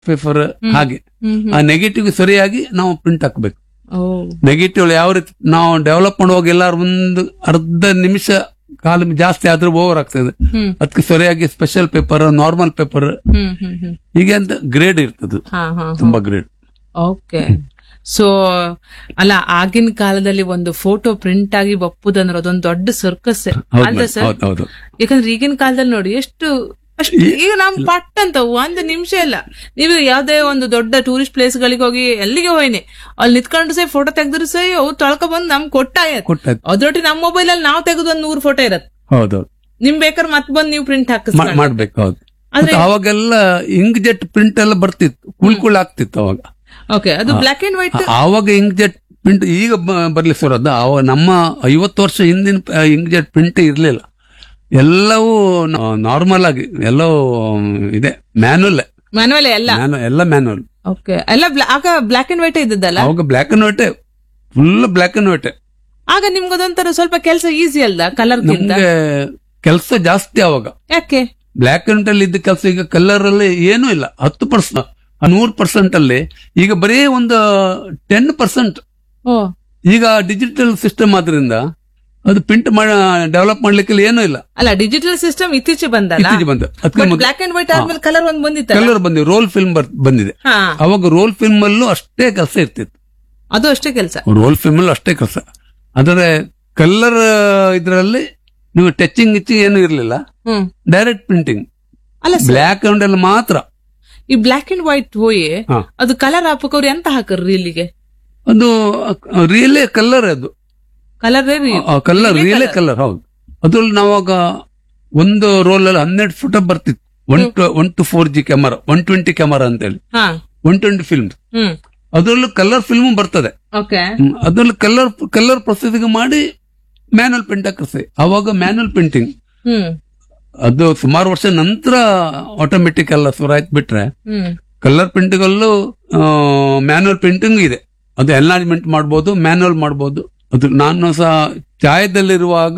Paper ಹಾಗೆ ಹ್ಮ್ ಹ್ಮ್. ಆ negative ಸರಿಯಾಗಿ ನಾವು ಪ್ರಿಂಟ್ ಹಾಕ್ಬೇಕು ಓ ನೆಗೆಟಿವ್ ಯಾವ ರೀತಿ ನಾವು ಡೆವಲಪ್ ಮಾಡುವಾಗ ಎಲ್ಲಾರು ಒಂದು ಅರ್ಧ ನಿಮಿಷ ಕಾಲ ಜಾಸ್ತಿ ಆದ್ರೂ ಓವರ್ ಆಗ್ತದೆ ಹ್ಮ್ ಅದಕ್ಕೆ ಸರಿಯಾಗಿ special paper normal paper hmm hmm hmm ಹೀಗೆ ಅಂತ ಗ್ರೇಡ್ ಇರ್ತದೆ ಹಾ ಹಾ ತುಂಬಾ ಗ್ರೇಡ್ ಓಕೆ ಸೊ ಅಲ್ಲ ಆಗಿನ ಕಾಲದಲ್ಲಿ ಒಂದು ಫೋಟೋ ಪ್ರಿಂಟ್ ಆಗಿ ಬಪ್ಪುದಂದ್ರೆ ಅದೊಂದು ದೊಡ್ಡ ಸರ್ಕಸ್ ಹೌದು ಅಲ್ದ madam, ಸರ್ ಹೌದು ಹೌದು ಯಾಕಂದ್ರೆ ಈಗಿನ ಕಾಲದಲ್ಲಿ ನೋಡಿ ಎಷ್ಟು ಅಷ್ಟು ಈಗ ನಮ್ ಪಟ್ ಅಂತ ಒಂದು ನಿಮಿಷ ಇಲ್ಲ ನೀವು ಯಾವ್ದೇ ಒಂದು ದೊಡ್ಡ ಟೂರಿಸ್ಟ್ ಪ್ಲೇಸ್ ಗಳಿಗೆ ಹೋಗಿ ಎಲ್ಲಿಗೆ ಹೋಯ್ನಿ ಅಲ್ಲಿ ನಿಂತ್ಕೊಂಡು ಸೈ ಫೋಟೋ ತೆಗ್ದ್ರು ಸೈ ಅವು ತೊಳ್ಕೊ ಬಂದು ನಮ್ ಕೊಟ್ಟಾಯತ್ ಕೊಟ್ಟಾಯ್ತು ಅದ್ರೊಟ್ಟಿಗೆ ನಮ್ಮ ಮೊಬೈಲ್ ಅಲ್ಲಿ ನಾವು ತೆಗೆದು ಒಂದ್ ನೂರ್ ಫೋಟೋ ಇರತ್ ಹೌದೌದು ನಿಮ್ ಬೇಕಾದ್ರೆ ಮತ್ ಬಂದ್ ನೀವು ಪ್ರಿಂಟ್ ಮಾ- ಹಾಕಿಸ್ಕೊಂಡು ಮಾಡ್ಬೇಕು ಹೌದು ಆದ್ರೆ ಮತ್ತೆ ಅವಾಗೆಲ್ಲ ಇಂಕ್ ಜೆಟ್ ಪ್ರಿಂಟ್ ಎಲ್ಲ ಬರ್ತಿತ್ತು ಕುಳ್ ಕುಳ್ ಆಗ್ತಿತ್ತು ಅವಾಗ ಓಕೆ ಅದು ಬ್ಲಾಕ್ ಅಂಡ್ ವೈಟ್ ಆವಾಗ ಇಂಕ್ ಜೆಟ್ ಪ್ರಿಂಟ್ ಈಗ ಬ- ಬರ್ಲಿ ಸರ್ ಅದು ಅವಾಗ ನಮ್ಮ ಐವತ್ತು ವರ್ಷ ಹಿಂದಿನ ಇಂಕ್ ಜೆಟ್ ಪ್ರಿಂಟ್ ಇರ್ಲಿಲ್ಲ ಎಲ್ಲವೂ ನಾರ್ಮಲ್ ಆಗಿ ಎಲ್ಲವೂ ಇದೆ ಮ್ಯಾನುವಲ್ ಮನವಲ್ಲ ಎಲ್ಲ ಎಲ್ಲ ಮ್ಯಾನುವಲ್ ಓಕೆ ಎಲ್ಲ ಬ್ಲಾ- ಆಗ ಬ್ಲಾಕ್ ಅಂಡ್ ವೈಟ್ ಇದ್ದದ್ದಲ್ಲ ಅವಾಗ black and white full black and white ಆಗ ನಿಮ್ಗೆ ಅದೊಂಥರ ಸ್ವಲ್ಪ ಕೆಲಸ ಈಸಿ ಅಲ್ದ ಕಲರ್ ಗಿಂತ ನಮ್ಗೆ ಕೆಲಸ ಜಾಸ್ತಿ ಅವಾಗ ಯಾಕೆ ಬ್ಲಾಕ್ ಅಂಡ್ ಅಲ್ಲಿ ಇದ್ದ ಕೆಲಸ ಈಗ ಕಲರ್ ಅಲ್ಲಿ ಏನೂ ಇಲ್ಲ ಹತ್ತು ಪರ್ಸೆಂಟ್ ನೂರ್ ಪರ್ಸೆಂಟ್ ಅಲ್ಲಿ ಈಗ ಬರೀ ಒಂದು ಟೆನ್ ಪರ್ಸೆಂಟ್ ಓ ಈಗ ಡಿಜಿಟಲ್ ಸಿಸ್ಟಮ್ ಆದ್ರಿಂದ ಅದು ಪ್ರಿಂಟ್ ಡೆವಲಪ್ ಮಾಡ್ಲಿಕ್ಕೆ ಏನೂ ಇಲ್ಲ ಅಲ್ಲ ಡಿಜಿಟಲ್ ಸಿಸ್ಟಮ್ ಇತ್ತೀಚೆ ಬಂದಲ್ಲ ಇತ್ತೀಚೆಗೆ ಬಂದ ಅದಕ್ಕೆ ಬ್ಲಾಕ್ ಅಂಡ್ ವೈಟ್ ಆದ್ಮೇಲೆ ಕಲರ್ ಒಂದ್ ಬಂದಿತ್ತಲ್ಲ ಕಲರ್ ಬಂದಿದೆ ರೋಲ್ ಫಿಲ್ಮ್ ಬಂದಿದೆ ಹಾ ಅವಾಗ ರೋಲ್ ಫಿಲ್ಮ್ ಅಲ್ಲೂ ಅಷ್ಟೇ ಕೆಲಸ ಇರ್ತಿತ್ತು ಅದು ಅಷ್ಟೇ ಕೆಲಸ ರೋಲ್ ಫಿಲ್ಮ್ ಅಲ್ಲೂ ಅಷ್ಟೇ ಕೆಲಸ ಆದರೆ ಕಲರ್ ಇದರಲ್ಲಿ ನೀವು ಟಚಿಂಗ್ ಇಚ್ಚಿಂಗ್ ಏನು ಇರಲಿಲ್ಲ ಹ್ಮ್ ಡೈರೆಕ್ಟ್ ಪ್ರಿಂಟಿಂಗ್ ಅಲ್ಲ sir, ಬ್ಲಾಕ್ ಅಂಡ್ ಅಲ್ಲಿ ಮಾತ್ರ ಈ ಬ್ಲಾಕ್ ಅಂಡ್ ವೈಟ್ ಹೋಯಿ ಹಾ. ಅದು ಕಲರ್ ಹಾಕವ್ರು ಎಂತ ಹಾಕರ್ ಇಲ್ಲಿಗೆ ಅದು ರಿಯಲೇ ಕಲರ್ ಅದು ಕಲರ್ ಕಲರ್ ರಿಯಲೇ ಕಲರ್ ಹೌದು ಅದ್ರಲ್ಲಿ ನಾವಾಗ ಒಂದು ರೋಲ್ ಅಲ್ಲಿ ಹನ್ನೆರಡು ಫೋಟೋ ಬರ್ತಿತ್ತು one two one two four G camera one twenty camera ಅಂತ ಹೇಳಿ ಹಾ ಒನ್ ಟ್ವೆಂಟಿ ಫಿಲ್ಮ್ ಹ್ಮ್ ಅದರಲ್ಲೂ ಕಲರ್ ಫಿಲ್ಮ್ ಬರ್ತದೆ ಓಕೆ ಹ್ಮ್. ಅದ್ರಲ್ಲಿ ಕಲರ್ ಕಲರ್ ಪ್ರೊಸೆಸಿಂಗ್ ಮಾಡಿ ಮ್ಯಾನುವಲ್ ಪ್ರಿಂಟ್ ಹಾಕಿಸ್ತೀವಿ ಅವಾಗ ಮ್ಯಾನುವಲ್ ಪ್ರಿಂಟಿಂಗ್ ಹ್ಮ್ ಅದು ಸುಮಾರು ವರ್ಷ ನಂತರ ಆಟೋಮೆಟಿಕ್ ಎಲ್ಲ ಸುರಾಯ್ತು ಬಿಟ್ರೆ ಹ್ಮ್ ಕಲರ್ ಪ್ರಿಂಟಿಂಗ್ ಅಲ್ಲೂ ಮ್ಯಾನುವಲ್ ಪ್ರಿಂಟಿಂಗ್ ಇದೆ ಅದು ಎನ್ಲಾಜ್ಮೆಂಟ್ ಮಾಡ್ಬೋದು ಮ್ಯಾನುವಲ್ ಮಾಡ್ಬೋದು ಅದು ನಾನು ಸಹ ಚಾಯದಲ್ಲಿರುವಾಗ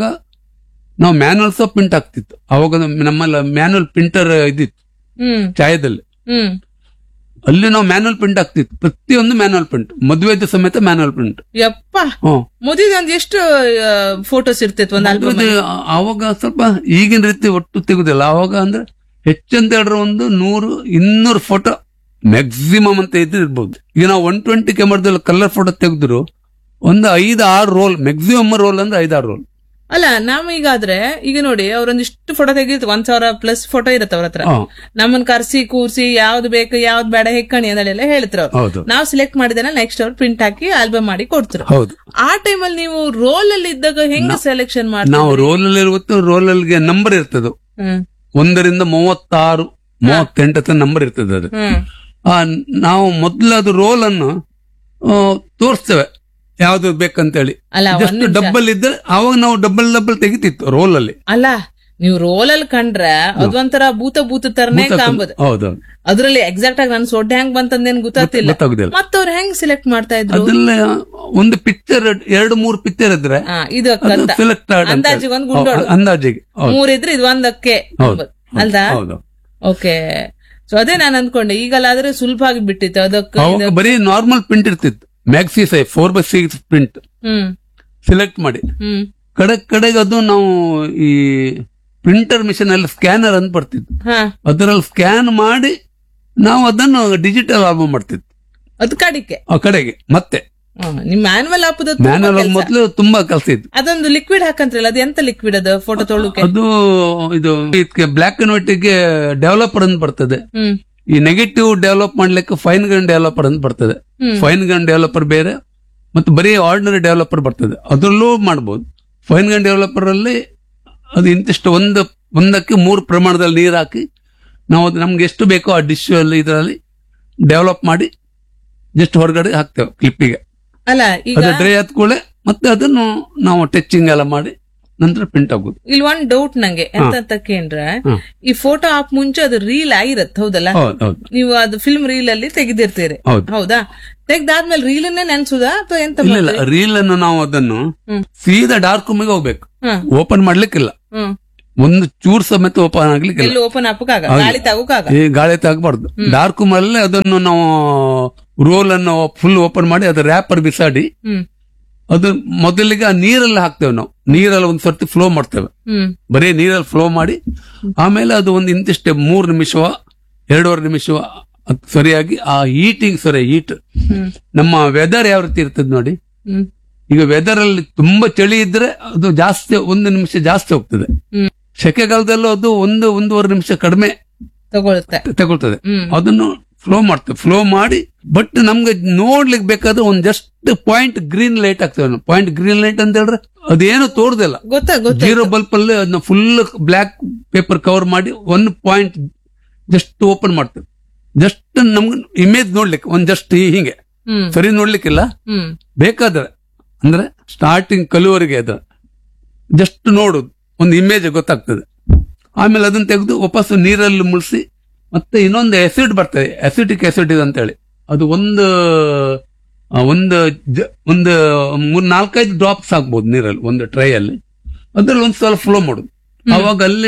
ನಾವು ಮ್ಯಾನುವಲ್ ಸಹ ಪ್ರಿಂಟ್ ಆಗ್ತಿತ್ತು ಅವಾಗ ನಮ್ಮ- ನಮ್ಮಲ್ಲಿ ಮ್ಯಾನುವಲ್ ಪ್ರಿಂಟರ್ ಇದಿತ್ತು ಹ್ಮ್ ಚಾಯದಲ್ಲಿ ಹ್ಮ್ ಅಲ್ಲಿ ನಾವು ಮ್ಯಾನುವಲ್ ಪ್ರಿಂಟ್ ಆಗ್ತಿತ್ತು ಪ್ರತಿಯೊಂದು ಮ್ಯಾನುವಲ್ ಪ್ರಿಂಟ್ ಮದುವೆದು ಸಮೇತ ಮ್ಯಾನುವಲ್ ಪ್ರಿಂಟ್ ಯಪ್ಪ ಹ್ಮ್ ಮದುವೆ ಒಂದ್ ಎಷ್ಟು ಫೋಟೋಸ್ ಇರ್ತಿತ್ತು ಒಂದ್ ಆಲ್ಬಮ್ ಮತ್ತೆ ಆವಾಗ ಸ್ವಲ್ಪ ಈಗಿನ ರೀತಿ ಒಟ್ಟು ತೆಗುದಿಲ್ಲ ಆವಾಗ ಅಂದ್ರೆ ಹೆಚ್ಚಂತ ಹೇಳಿದ್ರೆ ಒಂದು ನೂರು ಇನ್ನೂರು ಫೋಟೋ ಮ್ಯಾಕ್ಸಿಮಮ್ ಅಂತ ಇದ್ರೆ ಇರ್ಬೋದು ಈಗ ನಾವು ಒನ್ ಟ್ವೆಂಟಿ ಕ್ಯಾಮರಾದಲ್ಲಿ ಕಲರ್ ಫೋಟೋ ತೆಗೆದ್ರು ಒಂದು ಐದು ಆರು ರೋಲ್ ಮ್ಯಾಕ್ಸಿಮಮ್ ರೋಲ್ ಅಂದ್ರೆ ಐದಾರು ರೋಲ್ ಅಲ್ಲ ನಾವ್ ಈಗಾದ್ರೆ ಈಗ ನೋಡಿ ಅವ್ರೊಂದಿಷ್ಟು ಫೋಟೋ ತೆಗಿರ್ತೀವಿ ಒಂದ್ ಸಾವಿರ ಪ್ಲಸ್ ಫೋಟೋ ಇರತ್ತೆ ಅವ್ರ ಹತ್ರ ನಮ್ಮನ್ ಕರ್ಸಿ ಕೂರ್ಸಿ ಯಾವ್ದು ಬೇಕು ಯಾವ್ದು ಬೇಡ ಹೆಕ್ಕಣಿ ಅದನ್ನೆಲ್ಲ ಹೇಳ್ತಾರೆ ಅವ್ರು ಹೌದು ನಾವ್ ಸೆಲೆಕ್ಟ್ ಮಾಡಿದಾನೆ ನೆಕ್ಸ್ಟ್ ಅವ್ರು ಪ್ರಿಂಟ್ ಹಾಕಿ ಆಲ್ಬಮ್ ಮಾಡಿ ಕೊಡ್ತಾರೆ ಹೌದು ಆ ಟೈಮಲ್ಲಿ ನೀವು ರೋಲ್ ಅಲ್ಲಿ ಇದ್ದಾಗ ಹೆಂಗ್ ಸೆಲೆಕ್ಷನ್ ಮಾಡ್ತೀವಿ ನಾವು ರೋಲ್ ಅಲ್ಲಿ ಇರುವತ್ತು ರೋಲ್ ಅಲ್ಲಿಗೆ ನಂಬರ್ ಇರ್ತದೆ ಹ್ಮ್ ಒಂದರಿಂದ ಮೂವತ್ತಾರು ಮೂವತ್ತೆಂಟು ನಂಬರ್ ಇರ್ತದೆ ಅದು ಹ್ಮ್ ಆ, ನಾವು ಮೊದಲು ಅದು ರೋಲ್ ಅನ್ನು ಆ, ತೋರಿಸ್ತೇವೆ ಯಾವ್ದು ಬೇಕಂತೇಳಿ ಅಲ್ಲ ಒಂದ್ ಜಸ್ಟ್ ನಿಮಿಷ. ಡಬ್ಬಲ್ ಇದ್ರೆ ಅವಾಗ ನಾವು ಡಬಲ್ ಡಬಲ್ ತೆಗಿತಿತ್ತು ರೋಲ್ ಅಲ್ಲಿ ಅಲ್ಲ ನೀವು ರೋಲ್ ಅಲ್ಲಿ ಕಂಡ್ರೆ ಅದೊಂಥರ ಭೂತ ಭೂತ ತರನೇ ಕಾಂಬುದು ಹೌದು ಅದ್ರಲ್ಲಿ ಎಕ್ಸಾಕ್ಟ್ ಆಗಿ ನನ್ ಸೊಡ್ಡೆ ಹೆಂಗ್ ಬಂತಂದೇನ್ ಗೊತ್ತಾಗ್ತಿಲ್ಲ ಗೊತ್ತಾಗುದಿಲ್ಲ ಮತ್ತವ್ರು ಹೆಂಗ್ ಸೆಲೆಕ್ಟ್ ಮಾಡ್ತಾ ಇದ್ರು ಅದೆಲ್ಲ ಒಂದು ಪಿಕ್ಚರ್ ಎರಡು ಮೂರು ಪಿಕ್ಚರ್ ಇದ್ರೆ ಹಾ, ಇದು ಕಂದ ಸೆಲೆಕ್ಟ್ ಅಂದಾಜಿಗೆ ಒಂದ್ ಗುಂಡೋಳು. ಅಂದಾಜಿಗೆ ಹೌದು ಮೂರಿದ್ರೆ ಇದು ಒಂದಕ್ಕೆ ಹೌದು ಅಲ್ದಾ ಹೌದು ಓಕೆ ಸೊ ಅದೇ ನಾನು ಅನ್ಕೊಂಡೆ ಈಗಲಾದ್ರೆ ಸುಲಭ ಆಗಿ ಬಿಟ್ಟಿತ್ತು ಅದಕ್ಕೆ ಅವಾಗ ಬರೀ ನಾರ್ಮಲ್ ಪ್ರಿಂಟ್ ಇರ್ತಿತ್ತು maxi size four by six print hmm select ಮಾಡಿ ಹ್ಮ್ ಕಡೆ ಕಡೆಗೆ ಅದು ನಾವು ಈ ಪ್ರಿಂಟರ್ ಮಿಷನ್ ಅಲ್ಲಿ ಸ್ಕ್ಯಾನರ್ ಅಂತ ಬರ್ತಿತ್ತು ಹಾ ಅದರಲ್ಲಿ ಸ್ಕ್ಯಾನ್ ಮಾಡಿ ನಾವು ಅದನ್ನು ಡಿಜಿಟಲ್ ಆಲ್ಬಮ್ ಮಾಡ್ತಿತ್ತು ಅದ್ ಕಡಿಕೆ ಆ ಕಡೆಗೆ ಮತ್ತೆ ಹ್ಮ್. ನಿಮ್ ಮ್ಯಾನ್ವಲ್ ಹಾಪುದ ಮ್ಯಾನುವಲ್ ಮೊದಲು ತುಂಬಾ ಕೆಲಸ ಇತ್ತು ಅದೊಂದು ಲಿಕ್ವಿಡ್ ಹಾಕಂತ್ರಲ್ಲ ಅದು ಎಂತ ಲಿಕ್ವಿಡ್ ಅದು ಫೋಟೋ ತೊಳುಕೆ ಅದು ಇದು ಇದಕ್ಕೆ ಬ್ಲಾಕ್ ಅಂಡ್ ವೈಟ್ ಗೆ ಡೆವಲಪರ್ ಅಂತ ಬರ್ತದೆ ಹ್ಮ್ ಈ ನೆಗೆಟಿವ್ ಡೆವಲಪ್ ಮಾಡ್ಲಿಕ್ಕೆ ಫೈನ್ ಗನ್ ಡೆವಲಪರ್ ಅಂತ ಬರ್ತದೆ ಹ್ಮ್. ಫೈನ್ ಗನ್ ಡೆವಲಪರ್ ಬೇರೆ ಮತ್ತು ಬರೀ ಆರ್ಡಿನರಿ ಡೆವಲಪರ್ ಬರ್ತದೆ ಅದರಲ್ಲೂ ಮಾಡ್ಬೋದು ಫೈನ್ ಗನ್ ಡೆವಲಪರ್ ಅಲ್ಲಿ ಅದು ಇಂತಿಷ್ಟು ಒಂದು ಒಂದಕ್ಕೆ ಮೂರು ಪ್ರಮಾಣದಲ್ಲಿ ನೀರು ಹಾಕಿ ನಾವು ಅದು ನಮ್ಗೆ ಎಷ್ಟು ಬೇಕೋ ಆ ಡಿಶ್ ಅಲ್ಲಿ ಇದರಲ್ಲಿ ಡೆವಲಪ್ ಮಾಡಿ ಜಸ್ಟ್ ಹೊರಗಡೆ ಹಾಕ್ತೇವೆ ಕ್ಲಿಪ್ಪಿಗೆ ಅಲ್ಲ ಈಗ ಅದು ಡ್ರೈ ಆದ ಕೂಡಲೇ ಮತ್ತೆ ಅದನ್ನು ನಾವು ಟಚಿಂಗ್ ಎಲ್ಲ ಮಾಡಿ ನಂತರ ಪ್ರಿಂಟ್ ಆಗೋದು ಇಲ್ಲಿ ಒಂದ್ ಡೌಟ್ ನಂಗೆ ಎಂತ ಅಂತ ಕೇಂದ್ರೆ ಹ್ಮ್. ಈ ಫೋಟೋ ಆಪ್ ಮುಂಚೆ ಅದು ರೀಲ್ ಆಗಿರತ್ತೆ ಹೌದಲ್ಲ ಹೌದು ಹೌದು ನೀವು ಅದು ಫಿಲ್ಮ್ ರೀಲ್ ಅಲ್ಲಿ ತೆಗೆದಿರ್ತೀರಿ ಹೌದು ಹೌದಾ ತೆಗ್ದಾದ್ಮೇಲೆ ರೀಲನ್ನೇ ನೆನ್ಸುದಾ ಅಥವಾ ಎಂತ ಇಲ್ಲ ಇಲ್ಲ ರೀಲ್ ಅನ್ನು ನಾವು ಅದನ್ನು ಹ್ಮ್. ಸೀದಾ ಡಾರ್ಕ್ ರೂಮಿಗೆ ಹೋಗ್ಬೇಕು ಹ್ಮ್ ಓಪನ್ ಮಾಡ್ಲಿಕ್ಕಿಲ್ಲ ಹ್ಮ್ ಒಂದು ಚೂರ್ ಸಮೇತ ಓಪನ್ ಆಗ್ಲಿಕ್ಕಿಲ್ಲ ಎಲ್ಲಿ ಓಪನ್ ಅಪ್ಪಕಾಗ ಗಾಳಿ ತಗೋಕಾಗ ಈ ಗಾಳಿ ತಾಗಬಾರ್ದು ಡಾರ್ಕ್ ಮೇಲೆ ಅದನ್ನು ನಾವು ರೋಲ್ ಅನ್ನು ಫುಲ್ ಓಪನ್ ಮಾಡಿ ಅದು ರ್ಯಾಪರ್ ಬಿಸಾಡಿ ಹ್ಮ್ ಅದು ಮೊದಲಿಗೆ ಆ ನೀರಲ್ಲಿ ಹಾಕ್ತೇವೆ ನಾವು ನೀರಲ್ಲಿ ಒಂದ್ ಸರ್ತಿ ಫ್ಲೋ ಮಾಡ್ತೇವೆ ಹ್ಮ್ ಬರೀ ನೀರಲ್ಲಿ ಫ್ಲೋ ಮಾಡಿ ಆಮೇಲೆ ಅದು ಒಂದು ಇಂತಿಷ್ಟೇ ಮೂರು ನಿಮಿಷವ ಎರಡೂವರೆ ನಿಮಿಷವ ಅದ್ ಸರಿಯಾಗಿ ಆ ಹೀಟಿಂಗ್ ಸರಿ ಹೀಟ್ ಹ್ಮ್ ನಮ್ಮ ವೆದರ್ ಯಾವ ರೀತಿ ಇರ್ತದೆ ನೋಡಿ ಹ್ಮ್ ಈಗ ವೆದರ್ ಅಲ್ಲಿ ತುಂಬಾ ಚಳಿ ಇದ್ರೆ ಅದು ಜಾಸ್ತಿ ಒಂದು ನಿಮಿಷ ಜಾಸ್ತಿ ಹೋಗ್ತದೆ ಹ್ಮ್ ಸೆಕೆಗಾಲದಲ್ಲೂ ಅದು ಒಂದು ಒಂದೂವರೆ ನಿಮಿಷ ಕಡಿಮೆ ತಗೊಳುತ್ತೆ ತಗೊಳ್ತದೆ ಹ್ಮ್ ಅದನ್ನು ಫ್ಲೋ ಮಾಡ್ತೇವೆ ಫ್ಲೋ ಮಾಡಿ ಬಟ್ ನಮ್ಗೆ ನೋಡ್ಲಿಕ್ಕೆ ಬೇಕಾದ್ರೆ ಒಂದ್ ಜಸ್ಟ್ ಪಾಯಿಂಟ್ ಗ್ರೀನ್ ಲೈಟ್ ಆಗ್ತೇವೆ ಪಾಯಿಂಟ್ ಗ್ರೀನ್ ಲೈಟ್ ಅಂತ ಹೇಳಿದ್ರೆ ಅದೇನು ತೋರ್ದಿಲ್ಲ ಗೊತ್ತಾ ಗೊತ್ತಾ ಜೀರೋ ಬಲ್ಪ್ ಅಲ್ಲಿ ಅದನ್ನ ಫುಲ್ ಬ್ಲಾಕ್ ಪೇಪರ್ ಕವರ್ ಮಾಡಿ ಒನ್ ಪಾಯಿಂಟ್ ಜಸ್ಟ್ ಓಪನ್ ಮಾಡ್ತೇವೆ ಜಸ್ಟ್ ನಮ್ಗೆ ಇಮೇಜ್ ನೋಡ್ಲಿಕ್ಕೆ ಒಂದ್ ಜಸ್ಟ್ ಹಿಂಗೆ ಹ್ಮ್ ಸರಿ ನೋಡ್ಲಿಕ್ಕಿಲ್ಲ ಹ್ಮ್ ಬೇಕಾದ್ರೆ ಅಂದ್ರೆ ಸ್ಟಾರ್ಟಿಂಗ್ ಕಲುವರೆಗೆ ಅದು ಜಸ್ಟ್ ನೋಡುದು ಒಂದು ಇಮೇಜ್ ಗೊತ್ತಾಗ್ತದೆ ಆಮೇಲೆ ಅದನ್ನ ತೆಗೆದು ವಾಪಸ್ ನೀರಲ್ಲಿ ಮುಳಿಸಿ ಮತ್ತೆ ಇನ್ನೊಂದು ಎಸಿಡ್ ಬರ್ತದೆ ಅಸಿಟಿಕ್ ಆಸಿಡ್ ಅಂತ ಹೇಳಿ ಅದು ಒಂದು ಆ, ಒಂದು ಜ- ಒಂದು ಮೂರ್ ನಾಲ್ಕೈದು ಡ್ರಾಪ್ಸ್ ಹಾಕ್ಬೋದು ನೀರಲ್ಲಿ ಒಂದು ಟ್ರೈ ಅಲ್ಲಿ ಅದ್ರಲ್ಲಿ ಒಂದ್ ಸಲ ಫ್ಲೋ ಮಾಡುದು ಅವಾಗ ಅಲ್ಲಿ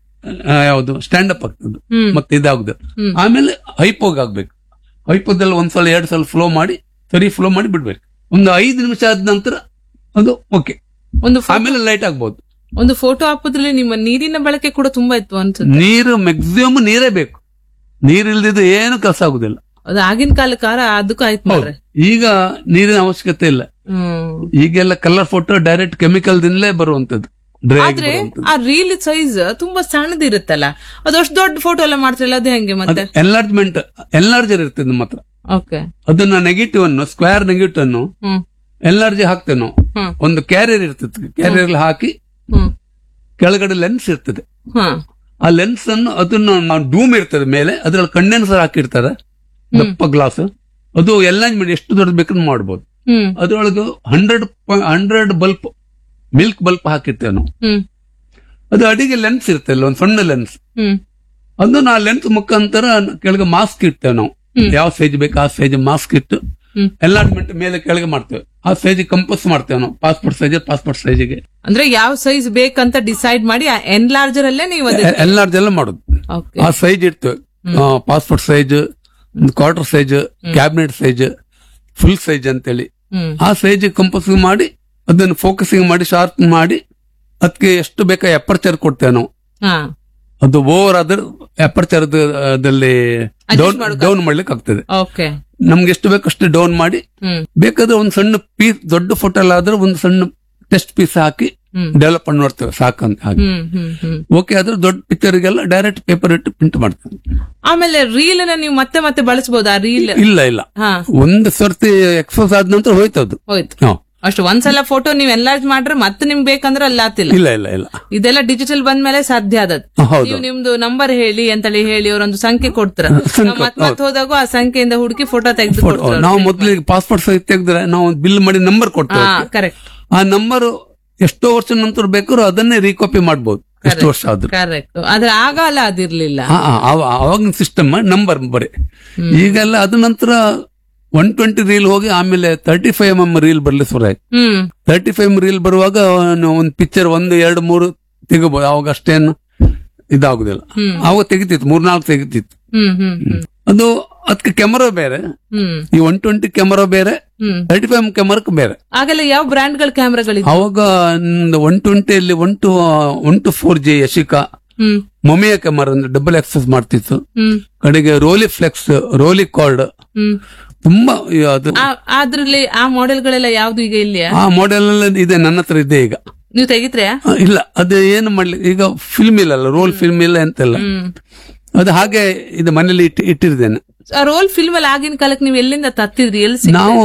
ಯಾವುದು ಸ್ಟ್ಯಾಂಡ್ ಅಪ್ ಆಗ್ತದೆ ಹ್ಮ್ ಮತ್ತೆ ಇದಾಗುದು ಹ್ಮ್. ಆಮೇಲೆ ಹೈಪೋಗ್ ಆಗ್ಬೇಕು ಹೈಪೋದಲ್ಲಿ ಒಂದ್ಸಲ ಎರಡ್ ಸಲ ಫ್ಲೋ ಮಾಡಿ ಸರಿ ಫ್ಲೋ ಮಾಡಿ ಬಿಡ್ಬೇಕು ಒಂದು ಐದು ನಿಮಿಷ ಆದ ನಂತರ ಅದು ಓಕೆ ಒಂದು ಫೋ- ಆಮೇಲೆ ಲೈಟ್ ಆಗ್ಬೋದು ಒಂದು ಫೋಟೋ ಹಾಕೋದ್ರಲ್ಲಿ ನಿಮ್ಮ ನೀರಿನ ಬಳಕೆ ಕೂಡ ತುಂಬಾ ಇತ್ತು ಅನ್ಸುತ್ತೆ ನೀರು ಮ್ಯಾಕ್ಸಿಮಮ್ ನೀರೇ ಬೇಕು ನೀರಿಲ್ದಿದ್ದು ಏನು ಕೆಲಸ ಆಗುದಿಲ್ಲ ಅದು ಆಗಿನ ಕಾಲಕ್ಕಾರ ಅದಕ್ಕೂ ಆಯ್ತು ಮಾರ್ರೆ ಈಗ ನೀರಿನ ಅವಶ್ಯಕತೆ ಇಲ್ಲ ಹ್ಮ್ ಈಗೆಲ್ಲ ಕಲರ್ ಫೋಟೋ ಡೈರೆಕ್ಟ್ ಕೆಮಿಕಲ್ ದಿಂದಲೇ ಬರುವಂತದ್ದು ಡ್ರೈ ಆಗಿ ಆದ್ರೆ ಬರುವಂತದ್ದು ಆ ರೀಲ್ ಸೈಜ್ ತುಂಬಾ ಸಣ್ಣದಿರುತ್ತಲ್ಲ ಅದು ಅಷ್ಟು ದೊಡ್ಡ ಫೋಟೋ ಎಲ್ಲ ಮಾಡ್ತಿರಲ್ಲ ಅದು ಹೆಂಗೆ ಮತ್ತೆ ಎನ್ಲಾರ್ಜ್ಮೆಂಟ್ ಎನ್ಲಾರ್ಜರ್ ಇರ್ತದೆ ನಮ್ಮ ಹತ್ರ ಓಕೆ ಅದನ್ನ ನೆಗೆಟಿವ್ ಅನ್ನು ಸ್ಕ್ವೇರ್ ನೆಗೆಟಿವ್ ಅನ್ನು ಹ್ಮ್ ಎನ್ಲಾರ್ಜ್ ಹಾಕ್ತೇವೆ ನಾವು ಹ್ಮ್ ಒಂದು ಕ್ಯಾರಿಯರ್ ಇರ್ತದೆ ಕ್ಯಾರಿಯರ್ ಹಾಕಿ ಹ್ಮ್ ಕೆಳಗಡೆ ಲೆನ್ಸ್ ಇರ್ತದೆ ಹಾ ಆ ಲೆನ್ಸ್ ಅನ್ನು ಅದನ್ನ ನಾವು ಡೂಮ್ ಇರ್ತದೆ ಮೇಲೆ ಅದ್ರಲ್ಲಿ ಕಂಡೆನ್ಸರ್ ಹಾಕಿರ್ತಾರೆ ದಪ್ಪ ಗ್ಲಾಸ್ ಅದು ಎನ್ಲಾಂಜ್ಮೆಂಟ್ ಎಷ್ಟು ದೊಡ್ಡ ಬೇಕಾದ್ರೂ ಮಾಡ್ಬೋದು ಹ್ಮ್ ಅದ್ರೊಳಗೆ hundred hundred bulb milk bulb ಹಾಕಿರ್ತೇವೆ ನಾವು ಹ್ಮ್ ಅದು ಅಡಿಗೆ ಲೆನ್ಸ್ ಇರ್ತಲ್ಲ ಒಂದು ಸಣ್ಣ ಲೆನ್ಸ್ ಹ್ಮ್ ಅದನ್ನ ಆ ಲೆನ್ಸ್ ಮುಖಾಂತರ ಕೆಳಗೆ ಮಾಸ್ಕ್ ಇಡ್ತೇವೆ ನಾವು ಹ್ಮ್. ಯಾವ ಸೈಜ್ ಬೇಕು ಆ ಸೈಜ್ ಮಾಸ್ಕ್ ಇಟ್ಟು ಹ್ಮ್. ಎನ್ಲಾರ್ಜ್ಮೆಂಟ್ ಮೇಲೆ ಕೆಳಗೆ ಮಾಡ್ತೇವೆ ಆ ಸೈಜ್ ಕಂಪೋಸ್ ಮಾಡ್ತೇವೆ ನಾವು ಪಾಸ್ಪೋರ್ಟ್ ಸೈಜ್ ಪಾಸ್ಪೋರ್ಟ್ ಸೈಜ್ಗೆ ಅಂದ್ರೆ ಯಾವ ಸೈಜ್ ಬೇಕಂತ ಡಿಸೈಡ್ ಮಾಡಿ ಎನ್ಲಾರ್ಜರ್ ಅಲ್ಲೇ ನೀವು ಅದು ಎನ್ಲಾರ್ಜ್ ಎಲ್ಲ ಮಾಡುದು ಓಕೆ ಆ ಸೈಜ್ ಇರ್ತೇವೆ passport size quarter size cabinet size full size ಅಂತೇಳಿ ಹ್ಮ್ ಆ ಸೈಜ್ ಕಂಪೋಸ್ ಮಾಡಿ ಅದನ್ನು ಫೋಕಸಿಂಗ್ ಮಾಡಿ ಶಾರ್ಪ್ ಮಾಡಿ ಅದಕ್ಕೆ ಎಷ್ಟು ಬೇಕಾ ಎಪ್ಪರ್ಚರ್ ಕೊಡ್ತೇವೆ ನಾವು ಹಾ ಅದು ಓವರ್ ಆದ್ರೆ ಎಪ್ಪರ್ಚರ್ ದಲ್ಲಿ ಡೌನ್ ಮಾಡೋಕೆ ಡೌನ್ ಮಾಡ್ಲಿಕ್ಕೆ ಆಗ್ತದೆ ಓಕೆ ನಮ್ಗೆ ಎಷ್ಟು ಬೇಕು ಅಷ್ಟು ಡೌನ್ ಮಾಡಿ ಹ್ಮ್ ಬೇಕಾದ್ರೆ ಒಂದು ಸಣ್ಣ ಪೀಸ್ ದೊಡ್ಡ ಫೋಟೋ ಎಲ್ಲ ಆದ್ರೆ ಒಂದು ಸಣ್ಣ ಟೆಸ್ಟ್ ಪೀಸ್ ಹಾಕಿ ಹ್ಮ್ ಡೆವಲಪ್ ಮಾಡಿ ನೋಡ್ತೇವೆ ಸಾಕಂತ ಹಾಗೆ ಹ್ಮ್ ಹ್ಮ್ ಹ್ಮ್ ಓಕೆ ಆದ್ರೆ ದೊಡ್ಡ ಪಿಕ್ಚರ್ಗೆಲ್ಲ ಡೈರೆಕ್ಟ್ ಪೇಪರ್ ಇಟ್ಟು ಪ್ರಿಂಟ್ ಮಾಡ್ತೇವೆ ಆಮೇಲೆ ರೀಲ್ ನ ನೀವು ಮತ್ತೆ ಮತ್ತೆ ಬಳಸಬಹುದು ಆ ರೀಲ್ ಇಲ್ಲ ಇಲ್ಲ ಹಾ ಒಂದು ಸರ್ತಿ ಎಕ್ಸ್ಪೋಸ್ ಆದ ನಂತರ ಹೋಯ್ತದು ಹೋಯ್ತು ಹಾ. ಅಷ್ಟು ಒಂದ್ಸಲ ಫೋಟೋ ನೀವು ಎನ್ಲಾರ್ಜ್ ಮಾಡ್ರೆ ಮತ್ತೆ ನಿಮ್ಗೆ ಬೇಕಂದ್ರೆ ಅಲ್ಲಿ ಆತಿಲ್ಲ ಇಲ್ಲ ಇಲ್ಲ ಇಲ್ಲ ಇದೆಲ್ಲ ಡಿಜಿಟಲ್ ಬಂದ್ಮೇಲೆ ಸಾಧ್ಯ ಆದದ್ ಹಾ, ಹೌದು ನೀವು ನಿಮ್ದು ನಂಬರ್ ಹೇಳಿ ಅಂತೇಳಿ ಹೇಳಿ ಅವರೊಂದು ಸಂಖ್ಯೆ ಕೊಡ್ತಾರ ಸಂಖ್ಯೆ, ಮತ್ ಮತ್ ಹೋದಾಗ ಆ ಸಂಖ್ಯೆಯಿಂದ ಹುಡುಕಿ ಫೋಟೋ ತೆಗೆದು ಫೋಟೋ ಕೊಡ್ತಾರ ನಾವು ಮೊದಲಿಗೆ ಪಾಸ್ಪೋರ್ಟ್ ಸೈಜ್ ತೆಗೆದ್ರೆ ನಾವು ಬಿಲ್ ಮಾಡಿ ನಂಬರ್ ಕೊಡ್ತೇವೆ ಹಾ ಅದಕ್ಕೆ. ಕರೆಕ್ಟ್ ಆ ನಂಬರ್ ಎಷ್ಟೋ ವರ್ಷ ನಂತರ ಬೇಕಾದ್ರೂ ಅದನ್ನೇ ರೀಕಾಪಿ ಮಾಡ್ಬೋದು ಎಷ್ಟು ವರ್ಷ ಆದ್ರೂ ಕರೆಕ್ಟ್ ಆದ್ರೆ ಆಗ ಅಲ್ಲ ಅದಿರ್ಲಿಲ್ಲ ಆ, ಆ, ಆವ- ಆವಾಗಿನ ಸಿಸ್ಟಮ್ ನಂಬರ್ ಬರೀ ಈಗೆಲ್ಲ ಅದ ನಂತರ ಒನ್ ಟ್ವೆಂಟಿ ರೀಲ್ ಹೋಗಿ ಆಮೇಲೆ thirty five M M reel ಬರ್ಲಿ ಶುರು ಆಯ್ತು ಹ್ಮ್ ತರ್ಟಿ ಫೈವ್ ರೀಲ್ ಬರುವಾಗ ಒಂದು ಪಿಕ್ಚರ್ ಒಂದು ಎರಡು ಮೂರು ತೆಗಿಬಹುದು ಅವಾಗ ಅಷ್ಟೇನು ಇದಾಗುದಿಲ್ಲ ಹ್ಮ್. ಅವಾಗ ತೆಗಿತಿತ್ತು ಮೂರ್ನಾಲ್ಕು ತೆಗಿತಿತ್ತು ಹ್ಮ್ ಹ್ಮ್ ಹ್ಮ್ ಅದು ಅದಕ್ಕೆ ಕ್ಯಾಮರಾ ಬೇರೆ ಹ್ಮ್ ಈ ಒನ್ ಟ್ವೆಂಟಿ ಕ್ಯಾಮರಾ ಬೇರೆ ಹ್ಮ್ ತರ್ಟಿ ಫೈವ್ ಕ್ಯಾಮರಾಕ್ ಬೇರೆ ಆಗೆಲ್ಲ ಯಾವ ಬ್ರ್ಯಾಂಡ್ ಗಳ ಕ್ಯಾಮ್ರಾಗಳಿತ್ತು ಅವಾಗ ಒನ್ ಟ್ವೆಂಟಿಯಲ್ಲಿ one two one two four G Yashica ಹ್ಮ್ ಮೊಮಿಯಾ ಕ್ಯಾಮರಾ ಅಂದ್ರೆ ಡಬಲ್ ಎಕ್ಸಸ್ ಮಾಡ್ತಿತ್ತು ಹ್ಮ್ ಕಡೆಗೆ ರೋಲಿ ಫ್ಲೆಕ್ಸ್ ರೋಲಿ ಕಾರ್ಡ್ ಹ್ಮ್ ತುಂಬಾ ಈ ಅದು ಆ- ಅದ್ರಲ್ಲಿ ಆ ಮಾಡೆಲ್ ಗಳೆಲ್ಲ ಯಾವ್ದು ಈಗ ಇಲ್ಲಿಯಾ ಆ ಮಾಡೆಲ್ ಇದೆ ನನ್ನ ಹತ್ರ ಇದೆ ಈಗ ನೀವು ತೆಗಿತ್ರ್ಯಾ ಆ, ಇಲ್ಲ ಅದು ಏನು ಮಾಡ್ಲಿ ಈಗ ಫಿಲ್ಮ್ ಇಲ್ಲ ರೋಲ್ ಫಿಲ್ಮ್ ಇಲ್ಲ ಎಂತೆಲ್ಲ ಹ್ಮ್ ಅದು ಹಾಗೆ ಇದು ಮನೇಲಿ ಇಟ್ಟು ಇಟ್ಟಿರ್ತೇನೆ ಆ ರೋಲ್ ಫಿಲ್ಮ್ ಅಲ್ಲಿ ಆಗಿನ ಕಾಲಕ್ಕೆ ನೀವು ಎಲ್ಲಿಂದ ತತ್ತಿದ್ರಿ ಎಲ್ಲಿ ಸಿಕ್ ನಾವು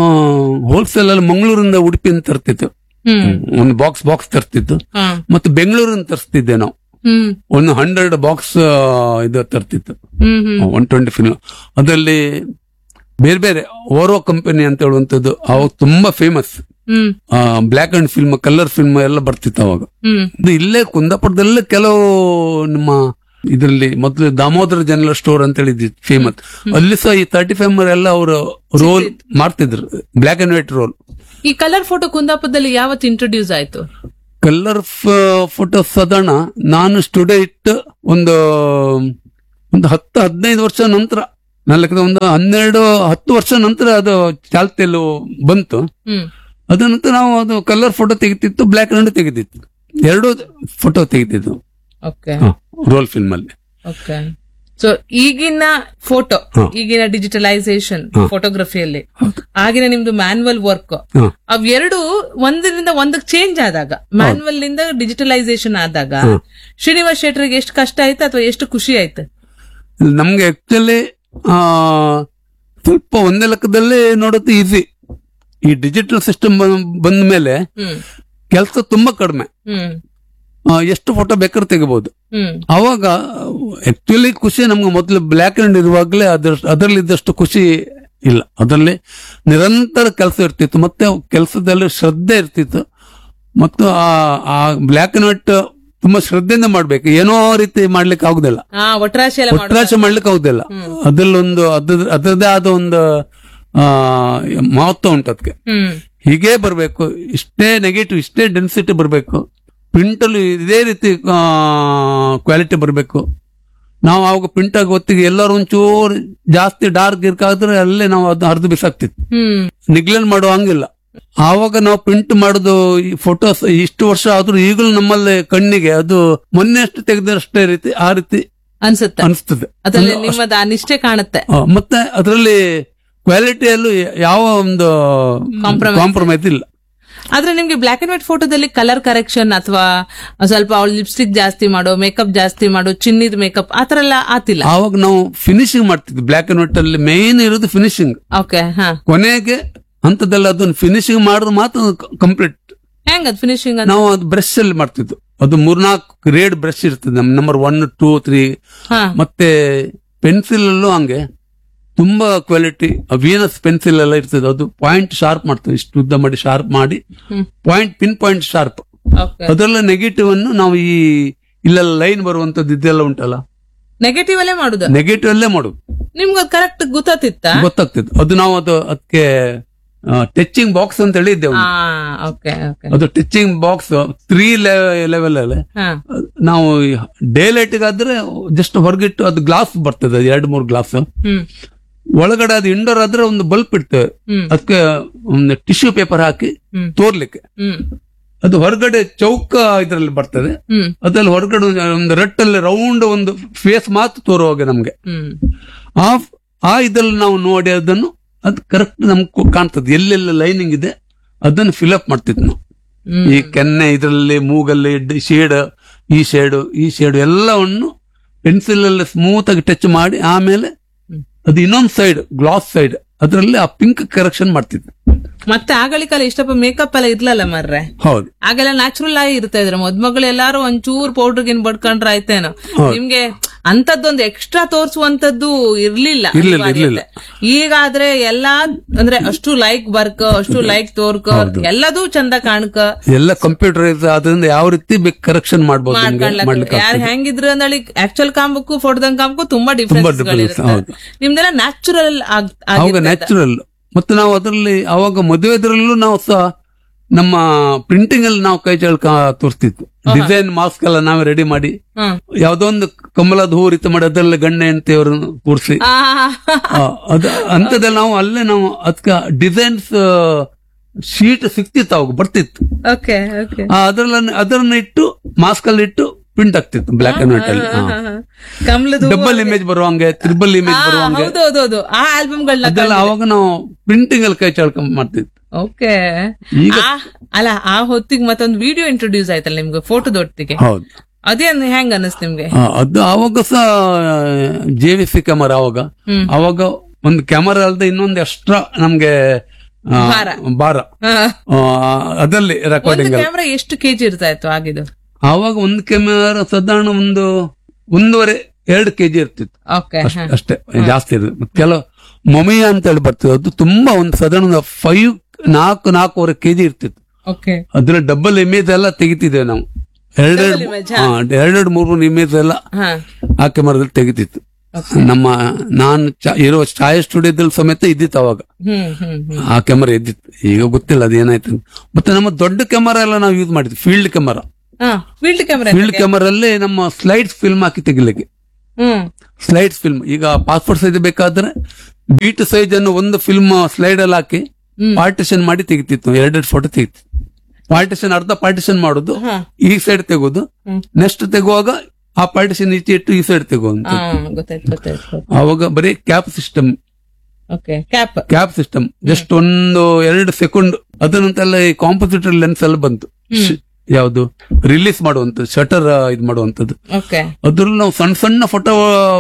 ಹೋಲ್ಸೇಲ್ ಅಲ್ಲಿ ಮಂಗಳೂರಿಂದ ಉಡುಪಿಯಿಂದ ತರ್ತಿತ್ತು ಹ್ಮ್ ಒಂದು ಬಾಕ್ಸ್ ಬಾಕ್ಸ್ ತರ್ತಿತ್ತು ಹಾ ಮತ್ತೆ ಬೆಂಗಳೂರಿಂದ ತರಿಸ್ತಿದ್ದೆ ನಾವು ಹ್ಮ್ ಒಂದು ಹಂಡ್ರೆಡ್ ಬಾಕ್ಸ್ ಇದು ತರ್ತಿತ್ತು ಹ್ಮ್ ಹ್ಮ್ ಒನ್ ಟ್ವೆಂಟಿ ಫಿಲ್ಮ್ ಅದರಲ್ಲಿ ಬೇರೆ ಬೇರೆ ಓರೋ ಕಂಪನಿ ಅಂತ ಹೇಳುವಂಥದ್ದು ಅವಾಗ ತುಂಬಾ ಫೇಮಸ್ ಹ್ಮ್ black and film colour film ಎಲ್ಲ ಬರ್ತಿತ್ತು ಅವಾಗ ಹ್ಮ್ ಇದು ಇಲ್ಲೇ ಕುಂದಾಪುರದಲ್ಲೇ ಕೆಲವು ನಮ್ಮ ಇದರಲ್ಲಿ ಮೊದಲು ದಾಮೋದರ ಜನರಲ್ ಸ್ಟೋರ್ ಅಂತ ಹೇಳಿದ್ದು ಫೇಮಸ್ ಅಲ್ಲಿ ಸಹ ಈ ತರ್ಟಿ ಫೈವ್ ಎಲ್ಲ ಅವರು ರೋಲ್ ಮಾಡ್ತಿದ್ರು ಬ್ಲ್ಯಾಕ್ ಅಂಡ್ ವೈಟ್ ರೋಲ್ ಈ ಕಲರ್ ಫೋಟೋ ಕುಂದಾಪುರದಲ್ಲಿ ಯಾವತ್ತು ಇಂಟ್ರೊಡ್ಯೂಸ್ ಆಯ್ತು ಕಲರ್ ಫೋಟೋ ಸಾಧಾರಣ ನಾನು ಸ್ಟುಡಿಯೋ ಇಟ್ಟು ಒಂದು ಒಂದು ಹತ್ತು ಹದಿನೈದು ವರ್ಷ ನಂತರ ನನ್ನ ಲೆಕ್ಕದ ಒಂದು ಹನ್ನೆರಡು ಹತ್ತು ವರ್ಷ ನಂತರ ಅದು ಚಾಲ್ತಿಯಲ್ಲಿ ಬಂತು ಹ್ಮ್ ಅದ ನಂತರ ನಾವು ಅದು ಕಲರ್ ಫೋಟೋ ತೆಗಿತಿತ್ತು ಬ್ಲ್ಯಾಕ್ ಅಂಡ್ ತೆಗಿತಿತ್ತು ಎರಡೂ ಫೋಟೋ ತೆಗಿತಿದ್ದು ಓಕೆ ರೋಲ್ ಫಿಲ್ಮ್ ಅಲ್ಲಿ ಓಕೆ ಸೊ ಈಗಿನ ಫೋಟೋ ಹ. ಈಗಿನ ಡಿಜಿಟಲೈಸೇಷನ್ ಹ. ಫೋಟೋಗ್ರಫಿಯಲ್ಲಿ ಹೌದು. ಆಗಿನ ನಿಮ್ದು ಮ್ಯಾನ್ಯಲ್ ವರ್ಕ್ ಹ. ಅವೆರಡು ಒಂದರಿಂದ ಒಂದಕ್ಕೆ ಚೇಂಜ್ ಆದಾಗ ಮ್ಯಾನ್ಯಲ್ ಇಂದ ಡಿಜಿಟಲೈಸೇಷನ್ ಆದಾಗ ಹ. ಶ್ರೀನಿವಾಸ್ ಶೆಟ್ಟರಿಗೆ ಎಷ್ಟು ಕಷ್ಟ ಆಯ್ತು ಅಥವಾ ಎಷ್ಟು ಖುಷಿ ಆಯ್ತು ನಮ್ಗೆ ಆಕ್ಚುಲಿ ಸ್ವಲ್ಪ ಒಂದೇ ಲೆಕ್ಕದಲ್ಲೇ ನೋಡೋದು ಈಸಿ ಈ ಡಿಜಿಟಲ್ ಸಿಸ್ಟಮ್ ಬಂದ ಮೇಲೆ ಹ್ಮ್ ಕೆಲಸ ತುಂಬಾ ಕಡಿಮೆ ಹ್ಮ್ ಆ, ಎಷ್ಟು ಫೋಟೋ ಬೇಕಾದ್ರೂ ತೆಗಿಬಹುದು ಹ್ಮ್ ಅವಾಗ ಆಕ್ಚುಲಿ ಖುಷಿ ನಮ್ಗೆ ಮೊದಲು ಬ್ಲ್ಯಾಕ್ ಅಂಡ್ ಇರುವಾಗಲೇ ಅದ್ರ ಅದರಲ್ಲಿ ಇದ್ದಷ್ಟು ಖುಷಿ ಇಲ್ಲ ಅದರಲ್ಲಿ ನಿರಂತರ ಕೆಲಸ ಇರ್ತಿತ್ತು ಮತ್ತೆ ಕೆಲಸದಲ್ಲಿ ಶ್ರದ್ಧೆ ಇರ್ತಿತ್ತು ಮತ್ತು ಆ ಆ ಬ್ಲ್ಯಾಕ್ ಅಂಡ್ ವೈಟ್ ತುಂಬಾ ಶ್ರದ್ಧೆಯಿಂದ ಮಾಡ್ಬೇಕು ಏನೋ ರೀತಿ ಮಾಡ್ಲಿಕ್ಕೆ ಆಗುದಿಲ್ಲ ಹಾ ಒಟ್ರಾಶಿ ಎಲ್ಲ ಮಾಡು ಒಟ್ರಾಶೆ ಮಾಡ್ಲಿಕ್ಕೆ ಆಗುದಿಲ್ಲ ಅದ್ರಲ್ಲೊಂದು ಅದ್ರ ಅದರದೇ ಆದ ಒಂದು ಆ ಮಹತ್ವ ಉಂಟು ಅದಕ್ಕೆ ಹ್ಮ್ ಹೀಗೆ ಬರಬೇಕು ಇಷ್ಟೇ ನೆಗೆಟಿವ್ ಇಷ್ಟೇ ಡೆನ್ಸಿಟಿ ಬರಬೇಕು ಪ್ರಿಂಟಲ್ಲಿ ಇದೇ ರೀತಿ ಕ್ವಾಲಿಟಿ ಬರಬೇಕು ನಾವು ಅವಾಗ ಪ್ರಿಂಟ್ ಆಗಿ ಹೊತ್ತಿಗೆ ಎಲ್ಲರೂ ಒಂಚೂರು ಜಾಸ್ತಿ ಡಾರ್ಕ್ ಇರ್ಕಾದ್ರೆ ಅಲ್ಲೇ ನಾವು ಅದನ್ನ ಹರಿದು ಬಿಸಾಕ್ತಿತ್ತು ಹ್ಮ್ ನಿಗ್ಲೆನ್ ಮಾಡೋ ಹಂಗಿಲ್ಲ ಆವಾಗ ನಾವು ಪ್ರಿಂಟ್ ಮಾಡೋದು ಈ ಫೋಟೋಸ್ ಇಷ್ಟು ವರ್ಷ ಆದ್ರೂ ಈಗಲೂ ನಮ್ಮಲ್ಲಿ ಕಣ್ಣಿಗೆ ಅದು ಮೊನ್ನೆ ಅಷ್ಟು ತೆಗೆದಷ್ಟೇ ರೀತಿ ಆ ರೀತಿ ಅನ್ಸುತ್ತೆ ಅನಿಸ್ತದೆ ಅದ್ರಲ್ಲಿ ನಿಮ್ಮದ ಆ ನಿಷ್ಠೆ ಕಾಣುತ್ತೆ ಆ, ಮತ್ತೆ ಅದರಲ್ಲಿ ಕ್ವಾಲಿಟಿಯಲ್ಲೂ ಯಾವ ಒಂದು Compromise. ಕಾಂಪ್ರಮೈಸ್ ಇಲ್ಲ ಆದ್ರೆ ನಿಮ್ಗೆ ಬ್ಲಾಕ್ ಅಂಡ್ ವೈಟ್ ಫೋಟೋದಲ್ಲಿ ಕಲರ್ ಕರೆಕ್ಷನ್ ಅಥವಾ ಸ್ವಲ್ಪ ಅವಳು ಲಿಪ್ಸ್ಟಿಕ್ ಜಾಸ್ತಿ ಮಾಡೋ ಮೇಕಪ್ ಜಾಸ್ತಿ ಮಾಡೋ ಚಿನ್ನಿದ್ ಮೇಕಪ್ ಆತರ ಎಲ್ಲ ಆತಿಲ್ಲ ಆವಾಗ ನಾವು ಫಿನಿಶಿಂಗ್ ಮಾಡ್ತಿದ್ವಿ ಬ್ಲ್ಯಾಕ್ ಅಂಡ್ ವೈಟ್ ಅಲ್ಲಿ ಮೇನ್ ಇರೋದು ಫಿನಿಶಿಂಗ್ ಓಕೆ ಹಾ ಕೊನೆಗೆ ಹಂತದಲ್ಲಿ ಅದನ್ನ ಫಿನಿಶಿಂಗ್ ಮಾಡಿದ್ರೆ ಮಾತ್ರ ಕಂಪ್ಲೀಟ್ ಹೆಂಗ್ ಅದ್ ಫಿನಿಶಿಂಗ್ ನಾವು ಅದು ಬ್ರಷ್ ಅಲ್ಲಿ ಮಾಡ್ತಿದ್ವು ಅದು ಮೂರ್ನಾಲ್ಕು ಗ್ರೇಡ್ ಬ್ರಷ್ ಇರ್ತದೆ ನಮ್ ನಂಬರ್ ಒನ್ ಟೂ ತ್ರೀ ಹಾ ಮತ್ತೆ ಪೆನ್ಸಿಲ್ ಅಲ್ಲೂ ಹಂಗೆ ತುಂಬಾ ಕ್ವಾಲಿಟಿ ವೀನಸ್ ಪೆನ್ಸಿಲ್ ಎಲ್ಲ ಇರ್ತದೆ ಅದು ಪಾಯಿಂಟ್ ಶಾರ್ಪ್ ಮಾಡ್ತದೆ ಇಷ್ಟು ಉದ್ದ ಮಾಡಿ ಶಾರ್ಪ್ ಮಾಡಿ ಹ್ಮ್. Point pin point sharp okay ಅದೆಲ್ಲ ನೆಗೆಟಿವ್ ಅನ್ನು ನಾವು ಈ ಇಲ್ಲೆಲ್ಲ ಲೈನ್ ಬರುವಂತದ್ದು ಇದೆಲ್ಲ ಉಂಟಲ್ಲ ನೆಗೆಟಿವ್ ಅಲ್ಲೇ ಮಾಡುದು ನೆಗೆಟಿವ್ ಅಲ್ಲೇ ಮಾಡುದು ನಿಮ್ಗೆ ಅದು ಕರೆಕ್ಟ್ ಗೊತ್ತಾತಿತ್ತ ಗೊತ್ತಾಗ್ತದೆ ಅದು ನಾವು ಅದು ಅದಕ್ಕೆ ಟಚಿಂಗ್ ಬಾಕ್ಸ್ ಅಂತ ಹೇಳಿ ಇದ್ದೇವೆ ಹಾ ಓಕೆ ಓಕೆ ಅದು ಟಚಿಂಗ್ ಬಾಕ್ಸ್ ತ್ರೀ ಲೆವೆಲ್ ಅಲ್ಲಿ ಹಾ ನಾವು ಡೇ ಲೈಟ್ಗಾದ್ರೆ ಜಸ್ಟ್ ಹೊರಗಿಟ್ಟು ಅದು ಗ್ಲಾಸ್ ಬರ್ತದೆ ಅದು ಎರಡು ಮೂರು ಗ್ಲಾಸ್ ಹ್ಮ್ ಒಳಗಡೆ ಅದು ಇಂಡೋರ್ ಆದ್ರೆ ಒಂದು ಬಲ್ಬ್ ಇಡ್ತೇವೆ ಹ್ಮ್ ಅದಕ್ಕೆ ಒಂದು ಟಿಶ್ಯೂ ಪೇಪರ್ ಹಾಕಿ ಹ್ಮ್ ತೋರ್ಲಿಕ್ಕೆ ಹ್ಮ್ ಅದು ಹೊರಗಡೆ ಚೌಕ ಇದರಲ್ಲಿ ಬರ್ತದೆ ಹ್ಮ್ ಅದ್ರಲ್ಲಿ ಹೊರಗಡೆ ಒಂದು ರಟ್ಟಲ್ಲಿ ರೌಂಡ್ ಒಂದು ಫೇಸ್ ಮಾತ್ರ ತೋರುವಾಗ ನಮ್ಗೆ ಹ್ಮ್ ಆ ಆ ಇದ್ರಲ್ಲಿ ನಾವು ನೋಡಿ ಅದನ್ನು ಅದು ಕರೆಕ್ಟ್ ನಮ್ಗೆ ಕಾಣ್ತದೆ ಎಲ್ಲೆಲ್ಲ ಲೈನಿಂಗ್ ಇದೆ ಅದನ್ನು ಫಿಲ್ಅಪ್ ಮಾಡ್ತಿದ್ವಿ ನಾವು ಹ್ಮ್ ಈ ಕೆನ್ನೆ ಇದರಲ್ಲಿ ಮೂಗಲ್ಲಿ ಶೇಡ್ ಈ ಶೇಡು ಈ ಶೇಡು ಎಲ್ಲವನ್ನು ಪೆನ್ಸಿಲ್ ಅಲ್ಲಿ ಸ್ಮೂತ್ ಆಗಿ ಟಚ್ ಮಾಡಿ ಆಮೇಲೆ ಹ್ಮ್. ಅದು ಇನ್ನೊಂದು ಸೈಡ್ ಗ್ಲಾಸ್ ಸೈಡ್ ಅದರಲ್ಲಿ ಆ ಪಿಂಕ್ ಕರೆಕ್ಷನ್ ಮಾಡ್ತಿದ್ದೆ ಮತ್ತೆ ಆಗಳಿಕಲ್ಲ ಇಷ್ಟಪ್ಪ ಮೇಕಪ್ ಎಲ್ಲ ಇರ್ಲಲ್ಲ ಮರ್ರೆ ಹೌದು ಆಗೆಲ್ಲ ನ್ಯಾಚುರಲ್ ಆಗಿ ಇರ್ತಾ ಇದ್ರು ಮದ್ಮಗಳು ಎಲ್ಲಾರು ಒಂಚೂರ್ ಪೌಡರ್ ಗಿನ್ ಬಡ್ಕೊಂಡ್ರ ಆಯ್ತೇನೋ ಹೌದು. ನಿಮ್ಗೆ ಅಂತದ್ದೊಂದು ಎಕ್ಸ್ಟ್ರಾ ತೋರ್ಸುವಂತದ್ದು ಇರ್ಲಿಲ್ಲ ಇರ್ಲಿಲ್ಲ, ಇರ್ಲಿಲ್ಲ. ಈಗಾದ್ರೆ ಎಲ್ಲಾ ಅಂದ್ರೆ ಅಷ್ಟು ಲೈಕ್ ಬರ್ಕ ಅಷ್ಟು ಲೈಕ್ ತೋರ್ಕ ಎಲ್ಲದೂ ಚಂದ ಕಾಣ್ಕ ಎಲ್ಲ ಕಂಪ್ಯೂಟರ್ ಅದರಿಂದ ಯಾವ ರೀತಿ ಬೇಕು ಕರೆಕ್ಷನ್ ಮಾಡ್ಬೋದು ನಿಮ್ಗೆ ಮಾಡ್ಕೊಳ್ಲಕ್ಕ ಮಾಡ್ಲಿಕ್ಕೆ ಯಾರು ಆಗ್ತದೆ. ಹೆಂಗಿದ್ರು ಅಂದಳಿ ಆಕ್ಚುಯಲ್ ಕಾಂಬಕ್ಕೂ ಫೋಟೋದಂಗ್ ಕಾಂಬಕ್ಕೂ ತುಂಬಾ ತುಂಬಾ ಡಿಫ್ರೆನ್ಸ್ difference, ಹೌದು. ನಿಮ್ದೆಲ್ಲ ನ್ಯಾಚುರಲ್ ಅವಾಗ ನ್ಯಾಚುರಲ್ ಮತ್ತೆ ನಾವು ಅದರಲ್ಲಿ ಅವಾಗ ಮದುವೆದ್ರಲ್ಲೂ ನಾವು ಸಹ ನಮ್ಮ ಪ್ರಿಂಟಿಂಗ್ ಅಲ್ಲಿ ನಾವು ಕೈ ಚಳಕ ತೋರಿಸ್ತಿತ್ತು ಡಿಸೈನ್ ಮಾಸ್ಕ್ ಎಲ್ಲ ನಾವೇ ರೆಡಿ ಮಾಡಿ ಹ್ಮ್ ಯಾವ್ದೋ ಒಂದು ಕಮಲದ ಹೂ ರೀತಿ ಮಾಡಿ ಅದರಲ್ಲಿ ಗಂಡ ಹೆಂಡತಿಯವ್ರನ್ನ ಕೂರಿಸಿ ಆ, ಅದ ಅಂತದೆಲ್ಲ ನಾವು ಅಲ್ಲೇ ನಾವು ಅದಕ್ಕೆ ಡಿಸೈನ್ಸ್ ಶೀಟ್ ಸಿಕ್ತಿತ್ತು ಅವಾಗ ಬರ್ತಿತ್ತು ಓಕೆ ಓಕೆ ಆ, ಅದ್ರಲ್ಲ ಅದನ್ನ ಇಟ್ಟು ಮಾಸ್ಕ್ ಅಲ್ಲಿ ಇಟ್ಟು ಪ್ರಿಂಟ್ ಆಗ್ತಿತ್ತು ಬ್ಲಾಕ್ ಅಂಡ್ ವೈಟ್ ಅಲ್ಲಿ ಕಮಲದ ಡಬಲ್ ಇಮೇಜ್ ಬರುವಂಗೆ ತ್ರಿಬಲ್ ಇಮೇಜ್ ಬರುವಂಗೆ ಹೌದು ಹೌದು ಹೌದು ಆ ಆಲ್ಬಮ್ಗಳನ್ನ ಅದೆಲ್ಲ ಅವಾಗ ನಾವು ಪ್ರಿಂಟಿಂಗ್ ಅಲ್ಲಿ ಕೈ ಚಳ್ಕೊಂಡ್ ಮಾಡ್ತಿತ್ತು ಓಕೆ ಈಗ ಅಲ್ಲ ಆ ಹೊತ್ತಿಗೆ ಮತ್ತೊಂದು ವಿಡಿಯೋ ಇಂಟ್ರೊಡ್ಯೂಸ್ ಆಯ್ತಲ್ಲ ನಿಮ್ಗೆ ಫೋಟೋದೊಟ್ಟಿಗೆ ಹೌದು ಅದೇನ್ ಹೆಂಗ್ ಅನಿಸ್ತು ನಿಮ್ಗೆ ಆ, ಅದು ಅವಾಗ ಸಹ ಜೆ ವಿ ಸಿ ಕ್ಯಾಮರಾ ಅವಾಗ ಹ್ಮ್. ಅವಾಗ ಒಂದು ಕ್ಯಾಮರಾ ಅಲ್ಲದೆ ಇನ್ನೊಂದು ಎಕ್ಸ್ಟ್ರಾ ನಮ್ಗೆ ಆ, ಭಾರ. ಭಾರ ಹಾ. ಆ, ಅದರಲ್ಲಿ ಒಂದು ರೆಕಾರ್ಡಿಂಗ್ ಕ್ಯಾಮ್ರಾ ಎಷ್ಟು ಕೆಜಿ ಇರ್ತಾ ಇತ್ತು ಆಗಿದ್ದು ಆವಾಗ ಒಂದು ಕ್ಯಾಮೆರಾ ಸಾಧಾರಣ ಒಂದು ಒಂದೂವರೆ ಎರಡು ಕೆಜಿ ಇರ್ತಿತ್ತು ಓಕೆ ಅಷ್ಟೇ ಅಷ್ಟೇ ಜಾಸ್ತಿ ಇರ್ತದೆ ಮತ್ತೆ ಕೆಲವು ಮೊಮಿಯಾ ಅಂತ ಹೇಳಿ ಬರ್ತದೆ ಅದು ತುಂಬಾ ಒಂದು ಸಾಧಾರಣ ಒಂದು ಫೈವ್ ನಾಲ್ಕು ನಾಲ್ಕೂವರೆ ಕೆಜಿ ಇರ್ತಿತ್ತು ಓಕೆ ಅದ್ರ ಡಬಲ್ ಇಮೇಜ್ ಎಲ್ಲ ತೆಗಿತಿದ್ದೇವೆ ನಾವು ಎರಡೆರಡು image, ಎರಡೆರಡು ಮೂರು ಮೂರು ಇಮೇಜ್ ಎಲ್ಲ ಹಾ ಆ ಕ್ಯಾಮರಾದಲ್ಲಿ ತೆಗಿತಿತ್ತು ನಮ್ಮ ನಾನು ಚ- ಇರೋ ಛಾಯಾ ಸ್ಟುಡಿಯೋದಲ್ಲಿ ಸಮೇತ ಇದ್ದಿತ್ತು ಅವಾಗ ಹ್ಮ್ ಹ್ಮ್ ಹ್ಮ್ ಆ ಕ್ಯಾಮರಾ ಇದ್ದಿತ್ತು ಈಗ ಗೊತ್ತಿಲ್ಲ ಅದೇನಾಯ್ತು ಅಂತ. ಮತ್ತೆ ನಮ್ಮ ದೊಡ್ಡ ಕ್ಯಾಮರಾ ಎಲ್ಲ ನಾವು ಯೂಸ್ ಮಾಡಿದ್ವಿ ಫೀಲ್ಡ್ ಕ್ಯಾಮರಾ ಹಾ ಫೀಲ್ಡ್ ಕ್ಯಾಮ್ರಾ ಫೀಲ್ಡ್ ಕ್ಯಾಮರಲ್ಲಿ ನಮ್ಮ ಸ್ಲೈಡ್ಸ್ ಫಿಲ್ಮ್ ಹಾಕಿ ತೆಗಿಲಿಕ್ಕೆ ಹ್ಮ್ ಸ್ಲೈಡ್ಸ್ ಫಿಲ್ಮ್ ಈಗ ಪಾಸ್ಪೋರ್ಟ್ ಸೈಜ್ ಬೇಕಾದ್ರೆ ಬೀಟ್ ಸೈಜ್ ಅನ್ನು ಒಂದು ಫಿಲ್ಮ್ ಸ್ಲೈಡ್ ಅಲ್ಲಿ ಹಾಕಿ ಹ್ಮ್. ಪಾರ್ಟಿಷನ್ ಮಾಡಿ ತೆಗಿತಿತ್ತು ಎರಡೆರಡು ಫೋಟೋ ತೆಗಿತಿತ್ತು ಪಾರ್ಟಿಷನ್ ಅರ್ಧ ಪಾರ್ಟಿಷನ್ ಮಾಡೋದು ಹಾ ಈ ಸೈಡ್ ತೆಗೋದು ಹ್ಮ್. ನೆಕ್ಸ್ಟ್ ತೆಗುವಾಗ ಆ ಪಾರ್ಟಿಷನ್ ಈಚೆ ಇಟ್ಟು ಈ ಸೈಡ್ ತೆಗುವಂತ ಹಾ ಗೊತ್ತಾಯ್ತು ಗೊತ್ತಾಯ್ತು ಅವಾಗ ಬರೀ cap system okay cap cap system just ಒಂದು ಎರಡು ಸೆಕೆಂಡ್ ಅದ ನಂತರ ಈ ಕಾಂಪೋಸಿಟರ್ ಲೆನ್ಸ್ ಎಲ್ಲ ಬಂತು ಶ್- ಯಾವುದು ರಿಲೀಸ್ ಮಾಡುವಂತ ಶಟರ್ ಇದು ಮಾಡುವಂತದ್ದು ಓಕೆ ಅದ್ರಲ್ಲಿ ನಾವು ಸಣ್ಣ ಸಣ್ಣ ಫೋಟೋ